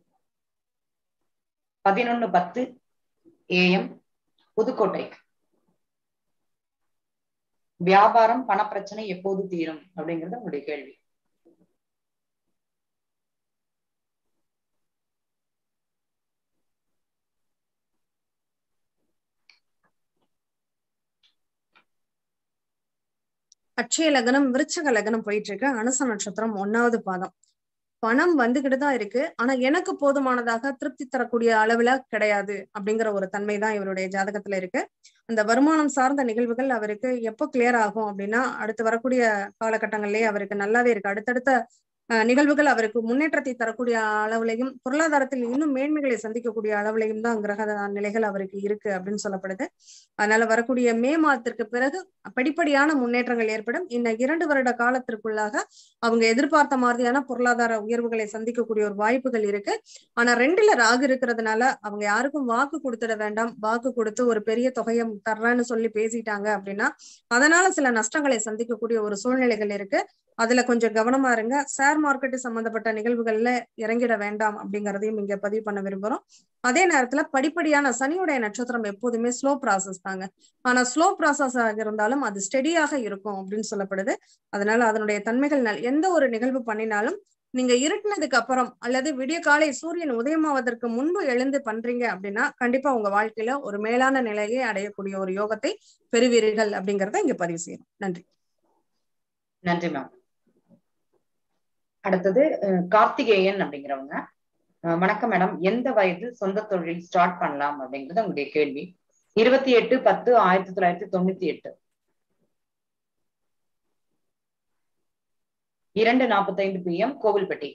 பதினொன்னு பத்து ஏஎம் புதுக்கோட்டை வியாபாரம் பணப்பிரச்சனை எப்போது தீரும் அப்படிங்கிறது உங்களுடைய கேள்வி அட்சய லக்னம் விருச்சக லக்னம் போயிட்டு இருக்கு அனுச நட்சத்திரம் ஒன்னாவது பாதம் பணம் வந்துகிட்டு தான் இருக்கு ஆனா எனக்கு போதுமானதாக திருப்தி தரக்கூடிய அளவுல கிடையாது அப்படிங்கிற ஒரு தன்மை தான் இவருடைய ஜாதகத்துல இருக்கு அந்த வருமானம் சார்ந்த நிகழ்வுகள் அவருக்கு எப்போ கிளியர் ஆகும் அப்படின்னா அடுத்து வரக்கூடிய காலகட்டங்கள்லயே அவருக்கு நல்லாவே இருக்கு அடுத்தடுத்த அஹ், நிகழ்வுகள் அவருக்கு முன்னேற்றத்தை தரக்கூடிய அளவுலையும் பொருளாதாரத்தில் இன்னும் மேன்மைகளை சந்திக்கக்கூடிய அளவுலையும் தான் கிரக நிலைகள் அவருக்கு இருக்கு அப்படின்னு சொல்லப்படுது அதனால வரக்கூடிய மே மாதத்திற்கு பிறகு படிப்படியான முன்னேற்றங்கள் ஏற்படும் இந்த இரண்டு வருட காலத்திற்குள்ளாக அவங்க எதிர்பார்த்த மாதிரியான பொருளாதார உயர்வுகளை சந்திக்கக்கூடிய ஒரு வாய்ப்புகள் இருக்கு ஆனா ரெண்டுல ராகு இருக்கிறதுனால அவங்க யாருக்கும் வாக்கு கொடுத்துட வேண்டாம் வாக்கு கொடுத்து ஒரு பெரிய தொகையை தர்றேன்னு சொல்லி பேசிட்டாங்க அப்படின்னா அதனால சில நஷ்டங்களை சந்திக்கக்கூடிய ஒரு சூழ்நிலைகள் இருக்கு அதுல கொஞ்சம் கவனமா இருங்க ஷேர் மார்க்கெட் சம்பந்தப்பட்ட நிகழ்வுகள்ல இறங்கிட வேண்டாம் அப்படிங்கறதையும் இங்க பதிவு பண்ண விரும்புறோம் அதே நேரத்துல படிப்படியான சனியுடைய நட்சத்திரம் எப்போதுமே ஸ்லோ ப்ராசஸ் தாங்க ஆனா ஸ்லோ ப்ராசஸ் ஆக இருந்தாலும் அது ஸ்டெடியாக இருக்கும் அப்படின்னு சொல்லப்படுது அதனால அதனுடைய தன்மைகள் நல்- எந்த ஒரு நிகழ்வு பண்ணினாலும் நீங்க இருட்டினதுக்கு அப்புறம் அல்லது விடிய காலை சூரியன் உதயமாவதற்கு முன்பு எழுந்து பண்றீங்க அப்படின்னா கண்டிப்பா உங்க வாழ்க்கையில ஒரு மேலான நிலையை அடையக்கூடிய ஒரு யோகத்தை பெறுவீர்கள் அப்படிங்கறத இங்க பதிவு செய்யணும் நன்றி நன்றி மேம் அடுத்தது அஹ், கார்த்திகேயன் அப்படிங்கிறவங்க அஹ், வணக்கம் மேடம் எந்த வயதில் சொந்த தொழில் ஸ்டார்ட் பண்ணலாம் அப்படிங்கிறது உங்களுடைய கேள்வி இருபத்தி எட்டு பத்து ஆயிரத்தி தொள்ளாயிரத்தி தொண்ணூத்தி எட்டு இரண்டு நாற்பத்தைந்து பிஎம் கோவில்பட்டி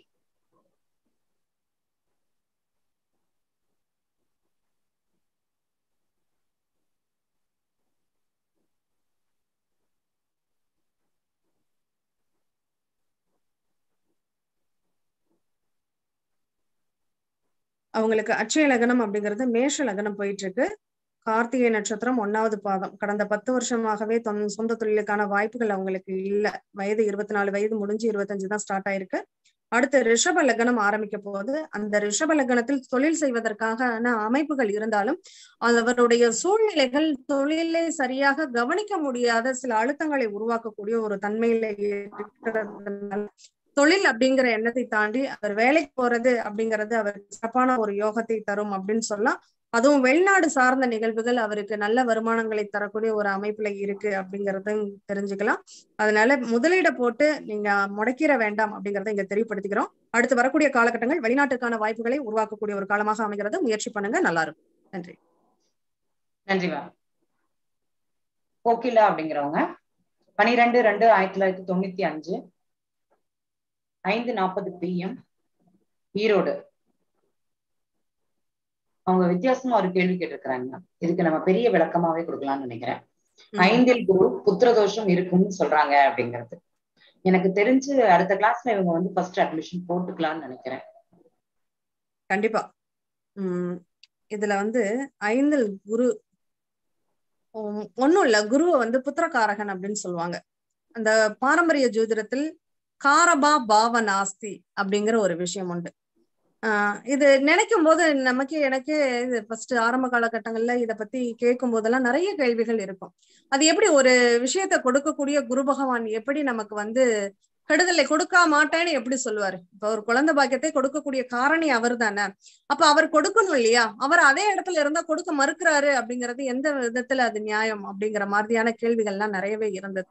அவங்களுக்கு அட்சய லக்னம் அப்படிங்கிறது மேஷ லக்னம் போயிட்டு இருக்கு கார்த்திகை நட்சத்திரம் ஒன்னாவது பாதம் கடந்த பத்து வருஷமாகவே தொன் சொந்த தொழிலுக்கான வாய்ப்புகள் அவங்களுக்கு இல்ல வயது இருபத்தி நாலு வயது முடிஞ்சு இருபத்தஞ்சு தான் ஸ்டார்ட் ஆயிருக்கு அடுத்து ரிஷப லக்னம் ஆரம்பிக்க போது அந்த ரிஷப லக்னத்தில் தொழில் செய்வதற்கான அமைப்புகள் இருந்தாலும் அவருடைய சூழ்நிலைகள் தொழிலை சரியாக கவனிக்க முடியாத சில அழுத்தங்களை உருவாக்கக்கூடிய ஒரு தன்மையில இருக்கிறதுனால தொழில் அப்படிங்கிற எண்ணத்தை தாண்டி அவர் வேலைக்கு போறது அப்படிங்கிறது அவருக்கு சிறப்பான ஒரு யோகத்தை தரும் அப்படின்னு சொல்லலாம் அதுவும் வெளிநாடு சார்ந்த நிகழ்வுகள் அவருக்கு நல்ல வருமானங்களை தரக்கூடிய ஒரு அமைப்புல இருக்கு அப்படிங்கறதையும் தெரிஞ்சுக்கலாம் அதனால முதலீட போட்டு நீங்க முடக்கிற வேண்டாம் அப்படிங்கறத இங்க தெரியப்படுத்திக்கிறோம் அடுத்து வரக்கூடிய காலகட்டங்கள் வெளிநாட்டுக்கான வாய்ப்புகளை உருவாக்கக்கூடிய ஒரு காலமாக அமைகிறது முயற்சி பண்ணுங்க நல்லா இருக்கும் நன்றி நன்றி மேம் கோகிலா அப்படிங்கிறவங்க பனிரெண்டு ரெண்டு ஆயிரத்தி தொள்ளாயிரத்தி தொண்ணூத்தி அஞ்சு ஐந்து நாற்பது பிஎம் ஈரோடு அவங்க வித்தியாசமா ஒரு கேள்வி கேட்டிருக்கிறாங்க இதுக்கு நம்ம பெரிய விளக்கமாவே கொடுக்கலாம்னு நினைக்கிறேன் ஐந்தில் குரு புத்திரதோஷம் இருக்கும்னு சொல்றாங்க அப்படிங்கிறது எனக்கு தெரிஞ்சு அடுத்த கிளாஸ்ல இவங்க வந்து ஃபர்ஸ்ட் அட்மிஷன் போட்டுக்கலாம்னு நினைக்கிறேன் கண்டிப்பா உம் இதுல வந்து ஐந்தில் குரு ஒன்னும் இல்ல குருவை வந்து புத்திரகாரகன் அப்படின்னு சொல்லுவாங்க அந்த பாரம்பரிய ஜோதிடத்தில் காரபா பாவ நாஸ்தி அப்படிங்கிற ஒரு விஷயம் உண்டு ஆஹ் இது நினைக்கும் போது நமக்கு எனக்கு இது ஃபர்ஸ்ட் ஆரம்ப காலகட்டங்கள்ல இத பத்தி கேட்கும் போதெல்லாம் நிறைய கேள்விகள் இருக்கும் அது எப்படி ஒரு விஷயத்த கொடுக்கக்கூடிய குரு பகவான் எப்படி நமக்கு வந்து கெடுதலை கொடுக்க மாட்டேன்னு எப்படி சொல்லுவாரு இப்ப ஒரு குழந்தை பாக்கியத்தை கொடுக்கக்கூடிய காரணி அவர் தானே அப்ப அவர் கொடுக்கணும் இல்லையா அவர் அதே இடத்துல இருந்தா கொடுக்க மறுக்கிறாரு அப்படிங்கிறது எந்த விதத்துல அது நியாயம் அப்படிங்கிற மாதிரியான கேள்விகள்லாம் நிறையவே இருந்தது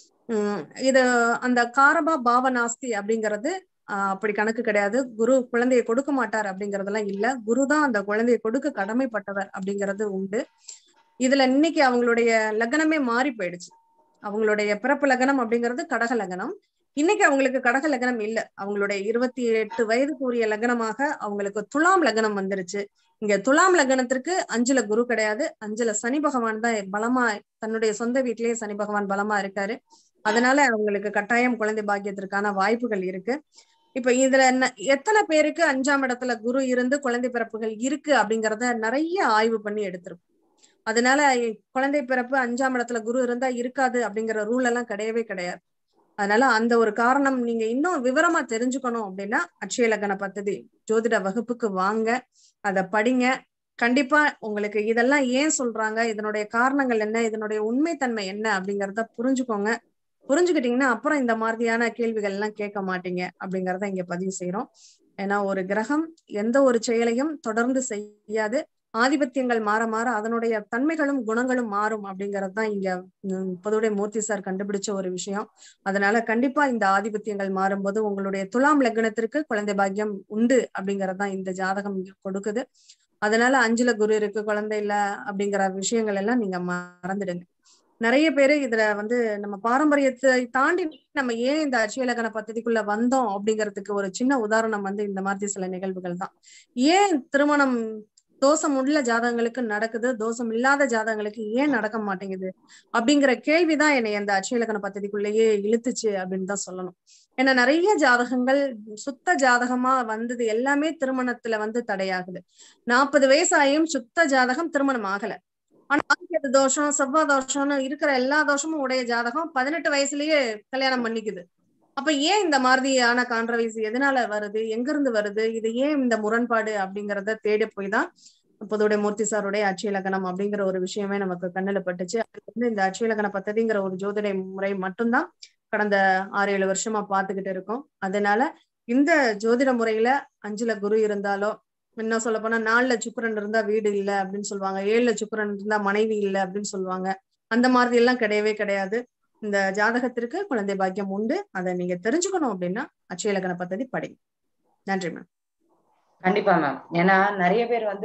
உம் இது அந்த காரபா பாவநாஸ்தி அப்படிங்கிறது ஆஹ் அப்படி கணக்கு கிடையாது குரு குழந்தையை கொடுக்க மாட்டார் அப்படிங்கறதெல்லாம் இல்ல குரு தான் அந்த குழந்தையை கொடுக்க கடமைப்பட்டவர் அப்படிங்கிறது உண்டு இதுல இன்னைக்கு அவங்களுடைய லக்னமே மாறி போயிடுச்சு அவங்களுடைய பிறப்பு லக்னம் அப்படிங்கிறது கடக லக்னம் இன்னைக்கு அவங்களுக்கு கடக லக்னம் இல்ல அவங்களுடைய இருபத்தி எட்டு வயதுக்குரிய லக்னமாக அவங்களுக்கு துலாம் லக்னம் வந்துருச்சு இங்க துலாம் லக்னத்திற்கு அஞ்சுல குரு கிடையாது அஞ்சுல சனி பகவான் தான் பலமா தன்னுடைய சொந்த வீட்டிலேயே சனி பகவான் பலமா இருக்காரு அதனால அவங்களுக்கு கட்டாயம் குழந்தை பாக்கியத்திற்கான வாய்ப்புகள் இருக்கு இப்ப இதுல எத்தனை பேருக்கு அஞ்சாம் இடத்துல குரு இருந்து குழந்தை பிறப்புகள் இருக்கு அப்படிங்கறத நிறைய ஆய்வு பண்ணி எடுத்திருக்கும் அதனால குழந்தை பிறப்பு அஞ்சாம் இடத்துல குரு இருந்தா இருக்காது அப்படிங்கிற ரூல் எல்லாம் கிடையவே கிடையாது அதனால அந்த ஒரு காரணம் நீங்க இன்னும் விவரமா தெரிஞ்சுக்கணும் அப்படின்னா அட்சய லக்ன பദ്ധதி ஜோதிட வகுப்புக்கு வாங்க அதை படிங்க கண்டிப்பா உங்களுக்கு இதெல்லாம் ஏன் சொல்றாங்க இதனுடைய காரணங்கள் என்ன இதனுடைய உண்மைத்தன்மை என்ன அப்படிங்கறத புரிஞ்சுக்கோங்க புரிஞ்சுக்கிட்டீங்கன்னா அப்புறம் இந்த மாதிரியான கேள்விகள் எல்லாம் கேட்க மாட்டீங்க அப்படிங்கறத இங்க பதிவு செய்யறோம் ஏன்னா ஒரு கிரகம் எந்த ஒரு செயலையும் தொடர்ந்து செய்யாது ஆதிபத்தியங்கள் மாற மாற அதனுடைய தன்மைகளும் குணங்களும் மாறும் அப்படிங்கிறது தான் இங்க பொதுவுடைய மூர்த்தி சார் கண்டுபிடிச்ச ஒரு விஷயம் அதனால கண்டிப்பா இந்த ஆதிபத்தியங்கள் மாறும்போது உங்களுடைய துலாம் லக்னத்திற்கு குழந்தை பாக்கியம் உண்டு அப்படிங்கறதுதான் இந்த ஜாதகம் கொடுக்குது அதனால அஞ்சுல குரு இருக்கு குழந்தை இல்ல அப்படிங்கிற விஷயங்கள் எல்லாம் நீங்க மறந்துடுங்க நிறைய பேரு இதுல வந்து நம்ம பாரம்பரியத்தை தாண்டி நம்ம ஏன் இந்த அட்சயலகன பദ്ധதிக்குள்ள வந்தோம் அப்படிங்கிறதுக்கு ஒரு சின்ன உதாரணம் வந்து இந்த மாதிரி சில நிகழ்வுகள் தான் ஏன் திருமணம் தோஷம் உள்ள ஜாதகங்களுக்கு நடக்குது தோஷம் இல்லாத ஜாதகங்களுக்கு ஏன் நடக்க மாட்டேங்குது அப்படிங்கிற கேள்விதான் என்னை அந்த அட்சயலக்கண பദ്ധதிக்குள்ளேயே இழுத்துச்சு அப்படின்னு தான் சொல்லணும் ஏன்னா நிறைய ஜாதகங்கள் சுத்த ஜாதகமா வந்தது எல்லாமே திருமணத்துல வந்து தடையாகுது நாற்பது வயசாயும் சுத்த ஜாதகம் திருமணம் ஆகல ஆனா ஆங்கில தோஷம் செவ்வாய் தோஷம்னு இருக்கிற எல்லா தோஷமும் உடைய ஜாதகம் பதினெட்டு வயசுலயே கல்யாணம் பண்ணிக்குது அப்ப ஏன் இந்த மாதிரியான கான்ட்ரவைசி எதனால வருது எங்க இருந்து வருது இது ஏன் இந்த முரண்பாடு அப்படிங்கறத தேடி போய் தான் பொதுவுடைய மூர்த்தி சாருடைய அட்சயலகனம் அப்படிங்கிற ஒரு விஷயமே நமக்கு கண்ணுல பட்டுச்சு அது வந்து இந்த அட்சயலகன பத்ததிங்கிற ஒரு ஜோதிட முறை மட்டும்தான் கடந்த ஆறு ஏழு வருஷமா பாத்துக்கிட்டு இருக்கோம் அதனால இந்த ஜோதிட முறையில அஞ்சுல குரு இருந்தாலோ இன்னும் சொல்ல போனா நாலுல சுக்கரன் இருந்தா வீடு இல்ல அப்படின்னு சொல்லுவாங்க ஏழுல சுக்கரன் இருந்தா மனைவி இல்ல அப்படின்னு சொல்லுவாங்க அந்த மாதிரி எல்லாம் கிடையவே கிடையாது இந்த ஜாதகத்திற்கு குழந்தை பாக்கியம் உண்டு அதை நீங்க தெரிஞ்சுக்கணும் அப்படின்னா அட்சயலக்கண பദ്ധதி படிங்க நன்றி மேம் கண்டிப்பா மேம் ஏன்னா நிறைய பேர் வந்து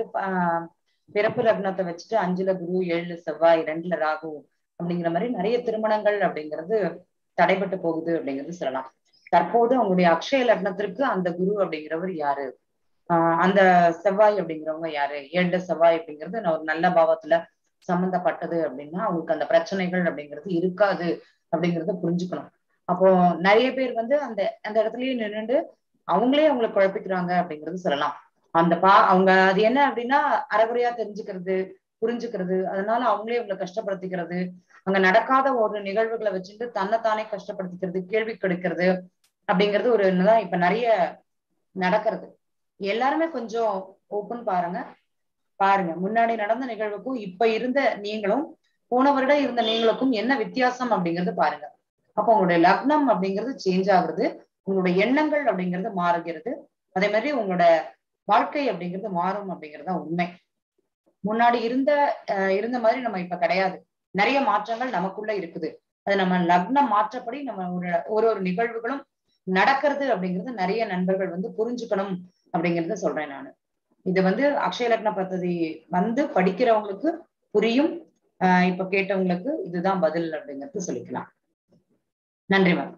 பிறப்பு லக்னத்தை வச்சுட்டு அஞ்சுல குரு ஏழுல செவ்வாய் ரெண்டுல ராகு அப்படிங்கிற மாதிரி நிறைய திருமணங்கள் அப்படிங்கிறது தடைபட்டு போகுது அப்படிங்கிறது சொல்லலாம் தற்போது அவங்களுடைய அக்ஷய லக்னத்திற்கு அந்த குரு அப்படிங்கிறவர் யாரு ஆஹ் அந்த செவ்வாய் அப்படிங்கிறவங்க யாரு ஏழுல செவ்வாய் அப்படிங்கிறது ஒரு நல்ல பாவத்துல சம்பந்தப்பட்டது அப்படின்னா அவங்களுக்கு அந்த பிரச்சனைகள் அப்படிங்கிறது இருக்காது அப்படிங்கறத புரிஞ்சுக்கணும் அப்போ நிறைய பேர் வந்து அந்த அந்த இடத்துலயே நின்றுட்டு அவங்களே அவங்களை குழப்பிக்கிறாங்க அப்படிங்கிறது சொல்லலாம் அந்த பா அவங்க அது என்ன அப்படின்னா அறகுறையா தெரிஞ்சுக்கிறது புரிஞ்சுக்கிறது அதனால அவங்களே உங்களை கஷ்டப்படுத்திக்கிறது அங்க நடக்காத ஒரு நிகழ்வுகளை வச்சுட்டு தன்னைத்தானே கஷ்டப்படுத்திக்கிறது கேள்வி கெடுக்கிறது அப்படிங்கிறது ஒரு என்னதான் இப்ப நிறைய நடக்கிறது எல்லாருமே கொஞ்சம் ஓப்பன் பாருங்க பாருங்க முன்னாடி நடந்த நிகழ்வுக்கும் இப்ப இருந்த நீங்களும் போன வருடம் இருந்த நீங்களுக்கும் என்ன வித்தியாசம் அப்படிங்கிறது பாருங்க அப்போ உங்களுடைய லக்னம் அப்படிங்கிறது சேஞ்ச் ஆகுறது உங்களுடைய எண்ணங்கள் அப்படிங்கிறது மாறுகிறது அதே மாதிரி உங்களோட வாழ்க்கை அப்படிங்கிறது மாறும் அப்படிங்கிறது தான் உண்மை முன்னாடி இருந்த இருந்த மாதிரி நம்ம இப்ப கிடையாது நிறைய மாற்றங்கள் நமக்குள்ள இருக்குது அது நம்ம லக்னம் மாற்றப்படி நம்ம ஒரு ஒரு ஒரு நிகழ்வுகளும் நடக்கிறது அப்படிங்கிறது நிறைய நண்பர்கள் வந்து புரிஞ்சுக்கணும் அப்படிங்கறத சொல்றேன் நான் இது வந்து அக்ஷய லக்ன பദ്ധதி வந்து படிக்கிறவங்களுக்கு புரியும் ஆஹ் இப்ப கேட்டவங்களுக்கு இதுதான் பதில் அப்படிங்கிறது சொல்லிக்கலாம் நன்றி மேம்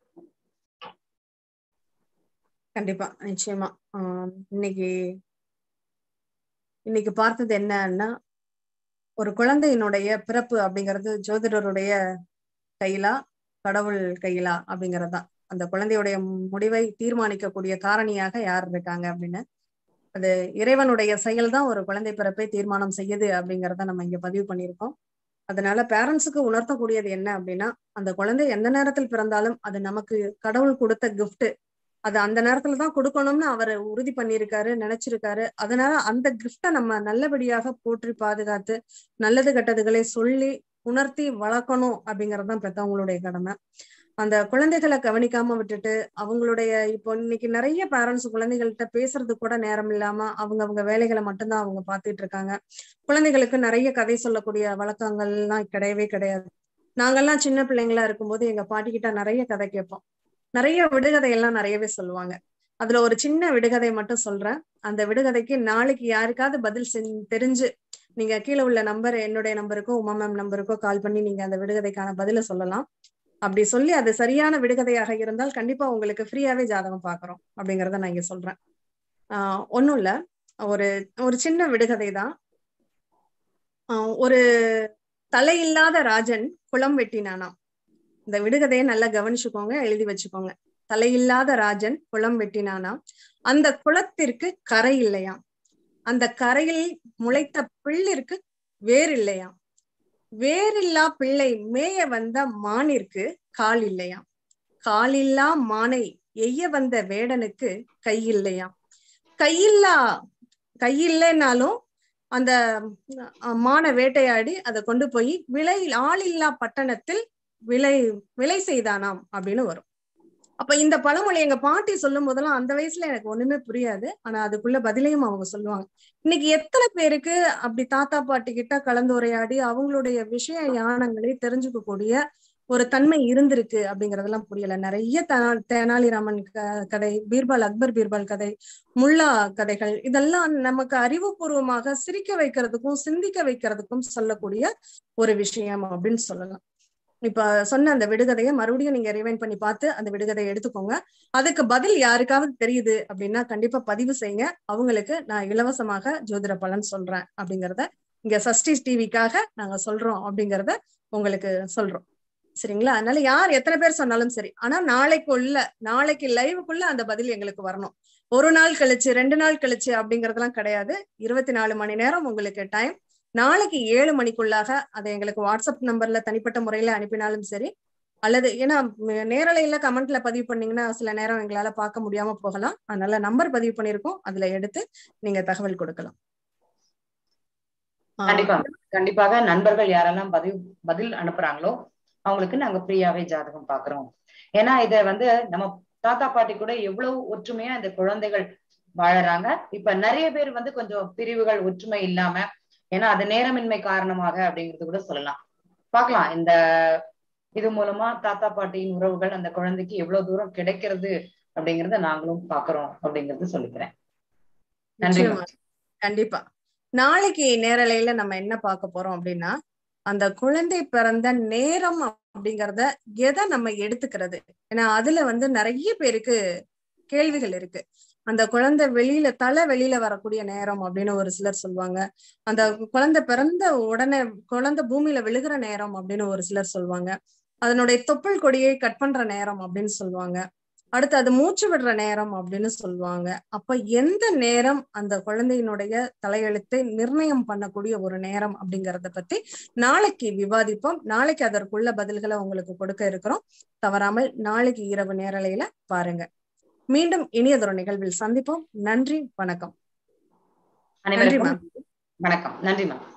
கண்டிப்பா நிச்சயமா ஆஹ் இன்னைக்கு இன்னைக்கு பார்த்தது என்னன்னா ஒரு குழந்தையினுடைய பிறப்பு அப்படிங்கிறது ஜோதிடருடைய கையிலா கடவுள் கையிலா அப்படிங்கறதுதான் அந்த குழந்தையுடைய முடிவை தீர்மானிக்கக்கூடிய காரணியாக யார் இருக்காங்க அப்படின்னு அது இறைவனுடைய செயல் தான் ஒரு குழந்தை பிறப்பை தீர்மானம் செய்யுது அப்படிங்கிறத நம்ம இங்க பதிவு பண்ணியிருக்கோம் அதனால பேரண்ட்ஸுக்கு உணர்த்தக்கூடியது என்ன அப்படின்னா அந்த குழந்தை எந்த நேரத்தில் பிறந்தாலும் அது நமக்கு கடவுள் கொடுத்த கிஃப்ட் அது அந்த நேரத்துல தான் கொடுக்கணும்னு அவர் உறுதி பண்ணியிருக்காரு நினைச்சிருக்காரு அதனால அந்த கிஃப்டை நம்ம நல்லபடியாக போற்றி பாதுகாத்து நல்லது கெட்டதுகளை சொல்லி உணர்த்தி வளர்க்கணும் அப்படிங்கறதுதான் பெத்தவங்களுடைய கடமை அந்த குழந்தைகளை கவனிக்காம விட்டுட்டு அவங்களுடைய இப்போ இன்னைக்கு நிறைய பேரண்ட்ஸ் குழந்தைகள்கிட்ட பேசுறது கூட நேரம் இல்லாம அவங்க அவங்க வேலைகளை மட்டும்தான் அவங்க பாத்துட்டு இருக்காங்க குழந்தைகளுக்கு நிறைய கதை சொல்லக்கூடிய வழக்கங்கள்லாம் கிடையவே கிடையாது நாங்கெல்லாம் சின்ன பிள்ளைங்களா இருக்கும்போது எங்க பாட்டிக்கிட்ட நிறைய கதை கேட்போம் நிறைய விடுகதையெல்லாம் நிறையவே சொல்லுவாங்க அதுல ஒரு சின்ன விடுகதை மட்டும் சொல்றேன் அந்த விடுகதைக்கு நாளைக்கு யாருக்காவது பதில் தெரிஞ்சு நீங்க கீழே உள்ள நம்பர் என்னுடைய நம்பருக்கோ உமா மேம் நம்பருக்கோ கால் பண்ணி நீங்க அந்த விடுகதைக்கான பதில சொல்லலாம் அப்படி சொல்லி அது சரியான விடுகதையாக இருந்தால் கண்டிப்பா உங்களுக்கு ஃப்ரீயாவே ஜாதகம் பாக்குறோம் அப்படிங்கறத நான் இங்க சொல்றேன் ஆஹ் ஒண்ணும் இல்ல ஒரு ஒரு சின்ன விடுகதை தான் ஆஹ் ஒரு தலையில்லாத ராஜன் குளம் வெட்டினானாம் இந்த விடுகதையை நல்லா கவனிச்சுக்கோங்க எழுதி வச்சுக்கோங்க தலையில்லாத ராஜன் குளம் வெட்டினானாம் அந்த குளத்திற்கு கரை இல்லையாம் அந்த கரையில் முளைத்த பிள்ளிற்கு வேர் இல்லையாம் வேரில்லா பிள்ளை மேய வந்த மானிற்கு கால் இல்லையாம் காலில்லா மானை எய்ய வந்த வேடனுக்கு கை இல்லையாம் கையில்லா கையில்லைனாலும் அந்த மான வேட்டையாடி அதை கொண்டு போய் விலை ஆளில்லா பட்டணத்தில் விலை விலை செய்தானாம் அப்படின்னு வரும் அப்ப இந்த பழமொழி எங்க பாட்டி சொல்லும் போதெல்லாம் அந்த வயசுல எனக்கு ஒண்ணுமே புரியாது ஆனா அதுக்குள்ள பதிலையும் அவங்க சொல்லுவாங்க இன்னைக்கு எத்தனை பேருக்கு அப்படி தாத்தா பாட்டி கிட்ட கலந்துரையாடி அவங்களுடைய விஷய யானங்களை தெரிஞ்சுக்கக்கூடிய ஒரு தன்மை இருந்திருக்கு அப்படிங்கறதெல்லாம் புரியல நிறைய தெனாலிராமன் கதை பீர்பால் அக்பர் பீர்பால் கதை முல்லா கதைகள் இதெல்லாம் நமக்கு அறிவுபூர்வமாக சிரிக்க வைக்கிறதுக்கும் சிந்திக்க வைக்கிறதுக்கும் சொல்லக்கூடிய ஒரு விஷயம் அப்படின்னு சொல்லலாம் இப்ப சொன்ன அந்த விடுகதையை மறுபடியும் நீங்க ரிவைன் பண்ணி பார்த்து அந்த விடுகதையை எடுத்துக்கோங்க அதுக்கு பதில் யாருக்காவது தெரியுது அப்படின்னா கண்டிப்பா பதிவு செய்யுங்க அவங்களுக்கு நான் இலவசமாக ஜோதிட பலன் சொல்றேன் அப்படிங்கறத இங்க சஷ்டி டிவிக்காக நாங்க சொல்றோம் அப்படிங்கறத உங்களுக்கு சொல்றோம் சரிங்களா அதனால யார் எத்தனை பேர் சொன்னாலும் சரி ஆனா நாளைக்குள்ள நாளைக்கு லைவுக்குள்ள அந்த பதில் எங்களுக்கு வரணும் ஒரு நாள் கழிச்சு ரெண்டு நாள் கழிச்சு அப்படிங்கறதெல்லாம் கிடையாது இருபத்தி நாலு மணி நேரம் உங்களுக்கு டைம் நாளைக்கு ஏழு மணிக்குள்ளாக அதை எங்களுக்கு வாட்ஸ்அப் நம்பர்ல தனிப்பட்ட முறையில அனுப்பினாலும் சரி அல்லது ஏன்னா நேரலையில கமெண்ட்ல பதிவு பண்ணீங்கன்னா சில நேரம் எங்களால பார்க்க முடியாம போகலாம் அதனால நம்பர் பதிவு பண்ணிருக்கோம் அதுல எடுத்து நீங்க தகவல் கொடுக்கலாம் கண்டிப்பா கண்டிப்பாக நண்பர்கள் யாரெல்லாம் பதிவு பதில் அனுப்புறாங்களோ அவங்களுக்கு நாங்க ஃப்ரீயாவே ஜாதகம் பாக்குறோம் ஏன்னா இத வந்து நம்ம தாத்தா பாட்டி கூட எவ்வளவு ஒற்றுமையா இந்த குழந்தைகள் வாழறாங்க இப்ப நிறைய பேர் வந்து கொஞ்சம் பிரிவுகள் ஒற்றுமை இல்லாம ஏன்னா அது நேரமின்மை காரணமாக அப்படிங்கிறது கூட சொல்லலாம் பார்க்கலாம் இந்த இது மூலமா தாத்தா பாட்டியின் உறவுகள் அந்த குழந்தைக்கு எவ்வளவு தூரம் கிடைக்கிறது அப்படிங்கறத நாங்களும் பாக்குறோம் அப்படிங்கறது சொல்லிக்கிறேன் நன்றி கண்டிப்பா நாளைக்கு நேரலையில நம்ம என்ன பார்க்க போறோம் அப்படின்னா அந்த குழந்தை பிறந்த நேரம் அப்படிங்கறத எதை நம்ம எடுத்துக்கிறது ஏன்னா அதுல வந்து நிறைய பேருக்கு கேள்விகள் இருக்கு அந்த குழந்தை வெளியில தலை வெளியில வரக்கூடிய நேரம் அப்படின்னு ஒரு சிலர் சொல்லுவாங்க அந்த குழந்தை பிறந்த உடனே குழந்தை பூமியில விழுகிற நேரம் அப்படின்னு ஒரு சிலர் சொல்லுவாங்க அதனுடைய தொப்புள் கொடியை கட் பண்ற நேரம் அப்படின்னு சொல்லுவாங்க அடுத்து அது மூச்சு விடுற நேரம் அப்படின்னு சொல்லுவாங்க அப்ப எந்த நேரம் அந்த குழந்தையினுடைய தலையெழுத்தை நிர்ணயம் பண்ணக்கூடிய ஒரு நேரம் அப்படிங்கறத பத்தி நாளைக்கு விவாதிப்போம் நாளைக்கு அதற்குள்ள பதில்களை உங்களுக்கு கொடுக்க இருக்கிறோம் தவறாமல் நாளைக்கு இரவு நேரலையில பாருங்க மீண்டும் இனியதொரு நிகழ்வில் சந்திப்போம் நன்றி வணக்கம் நன்றி அனைவருக்கும் மேம் வணக்கம் நன்றி மேம்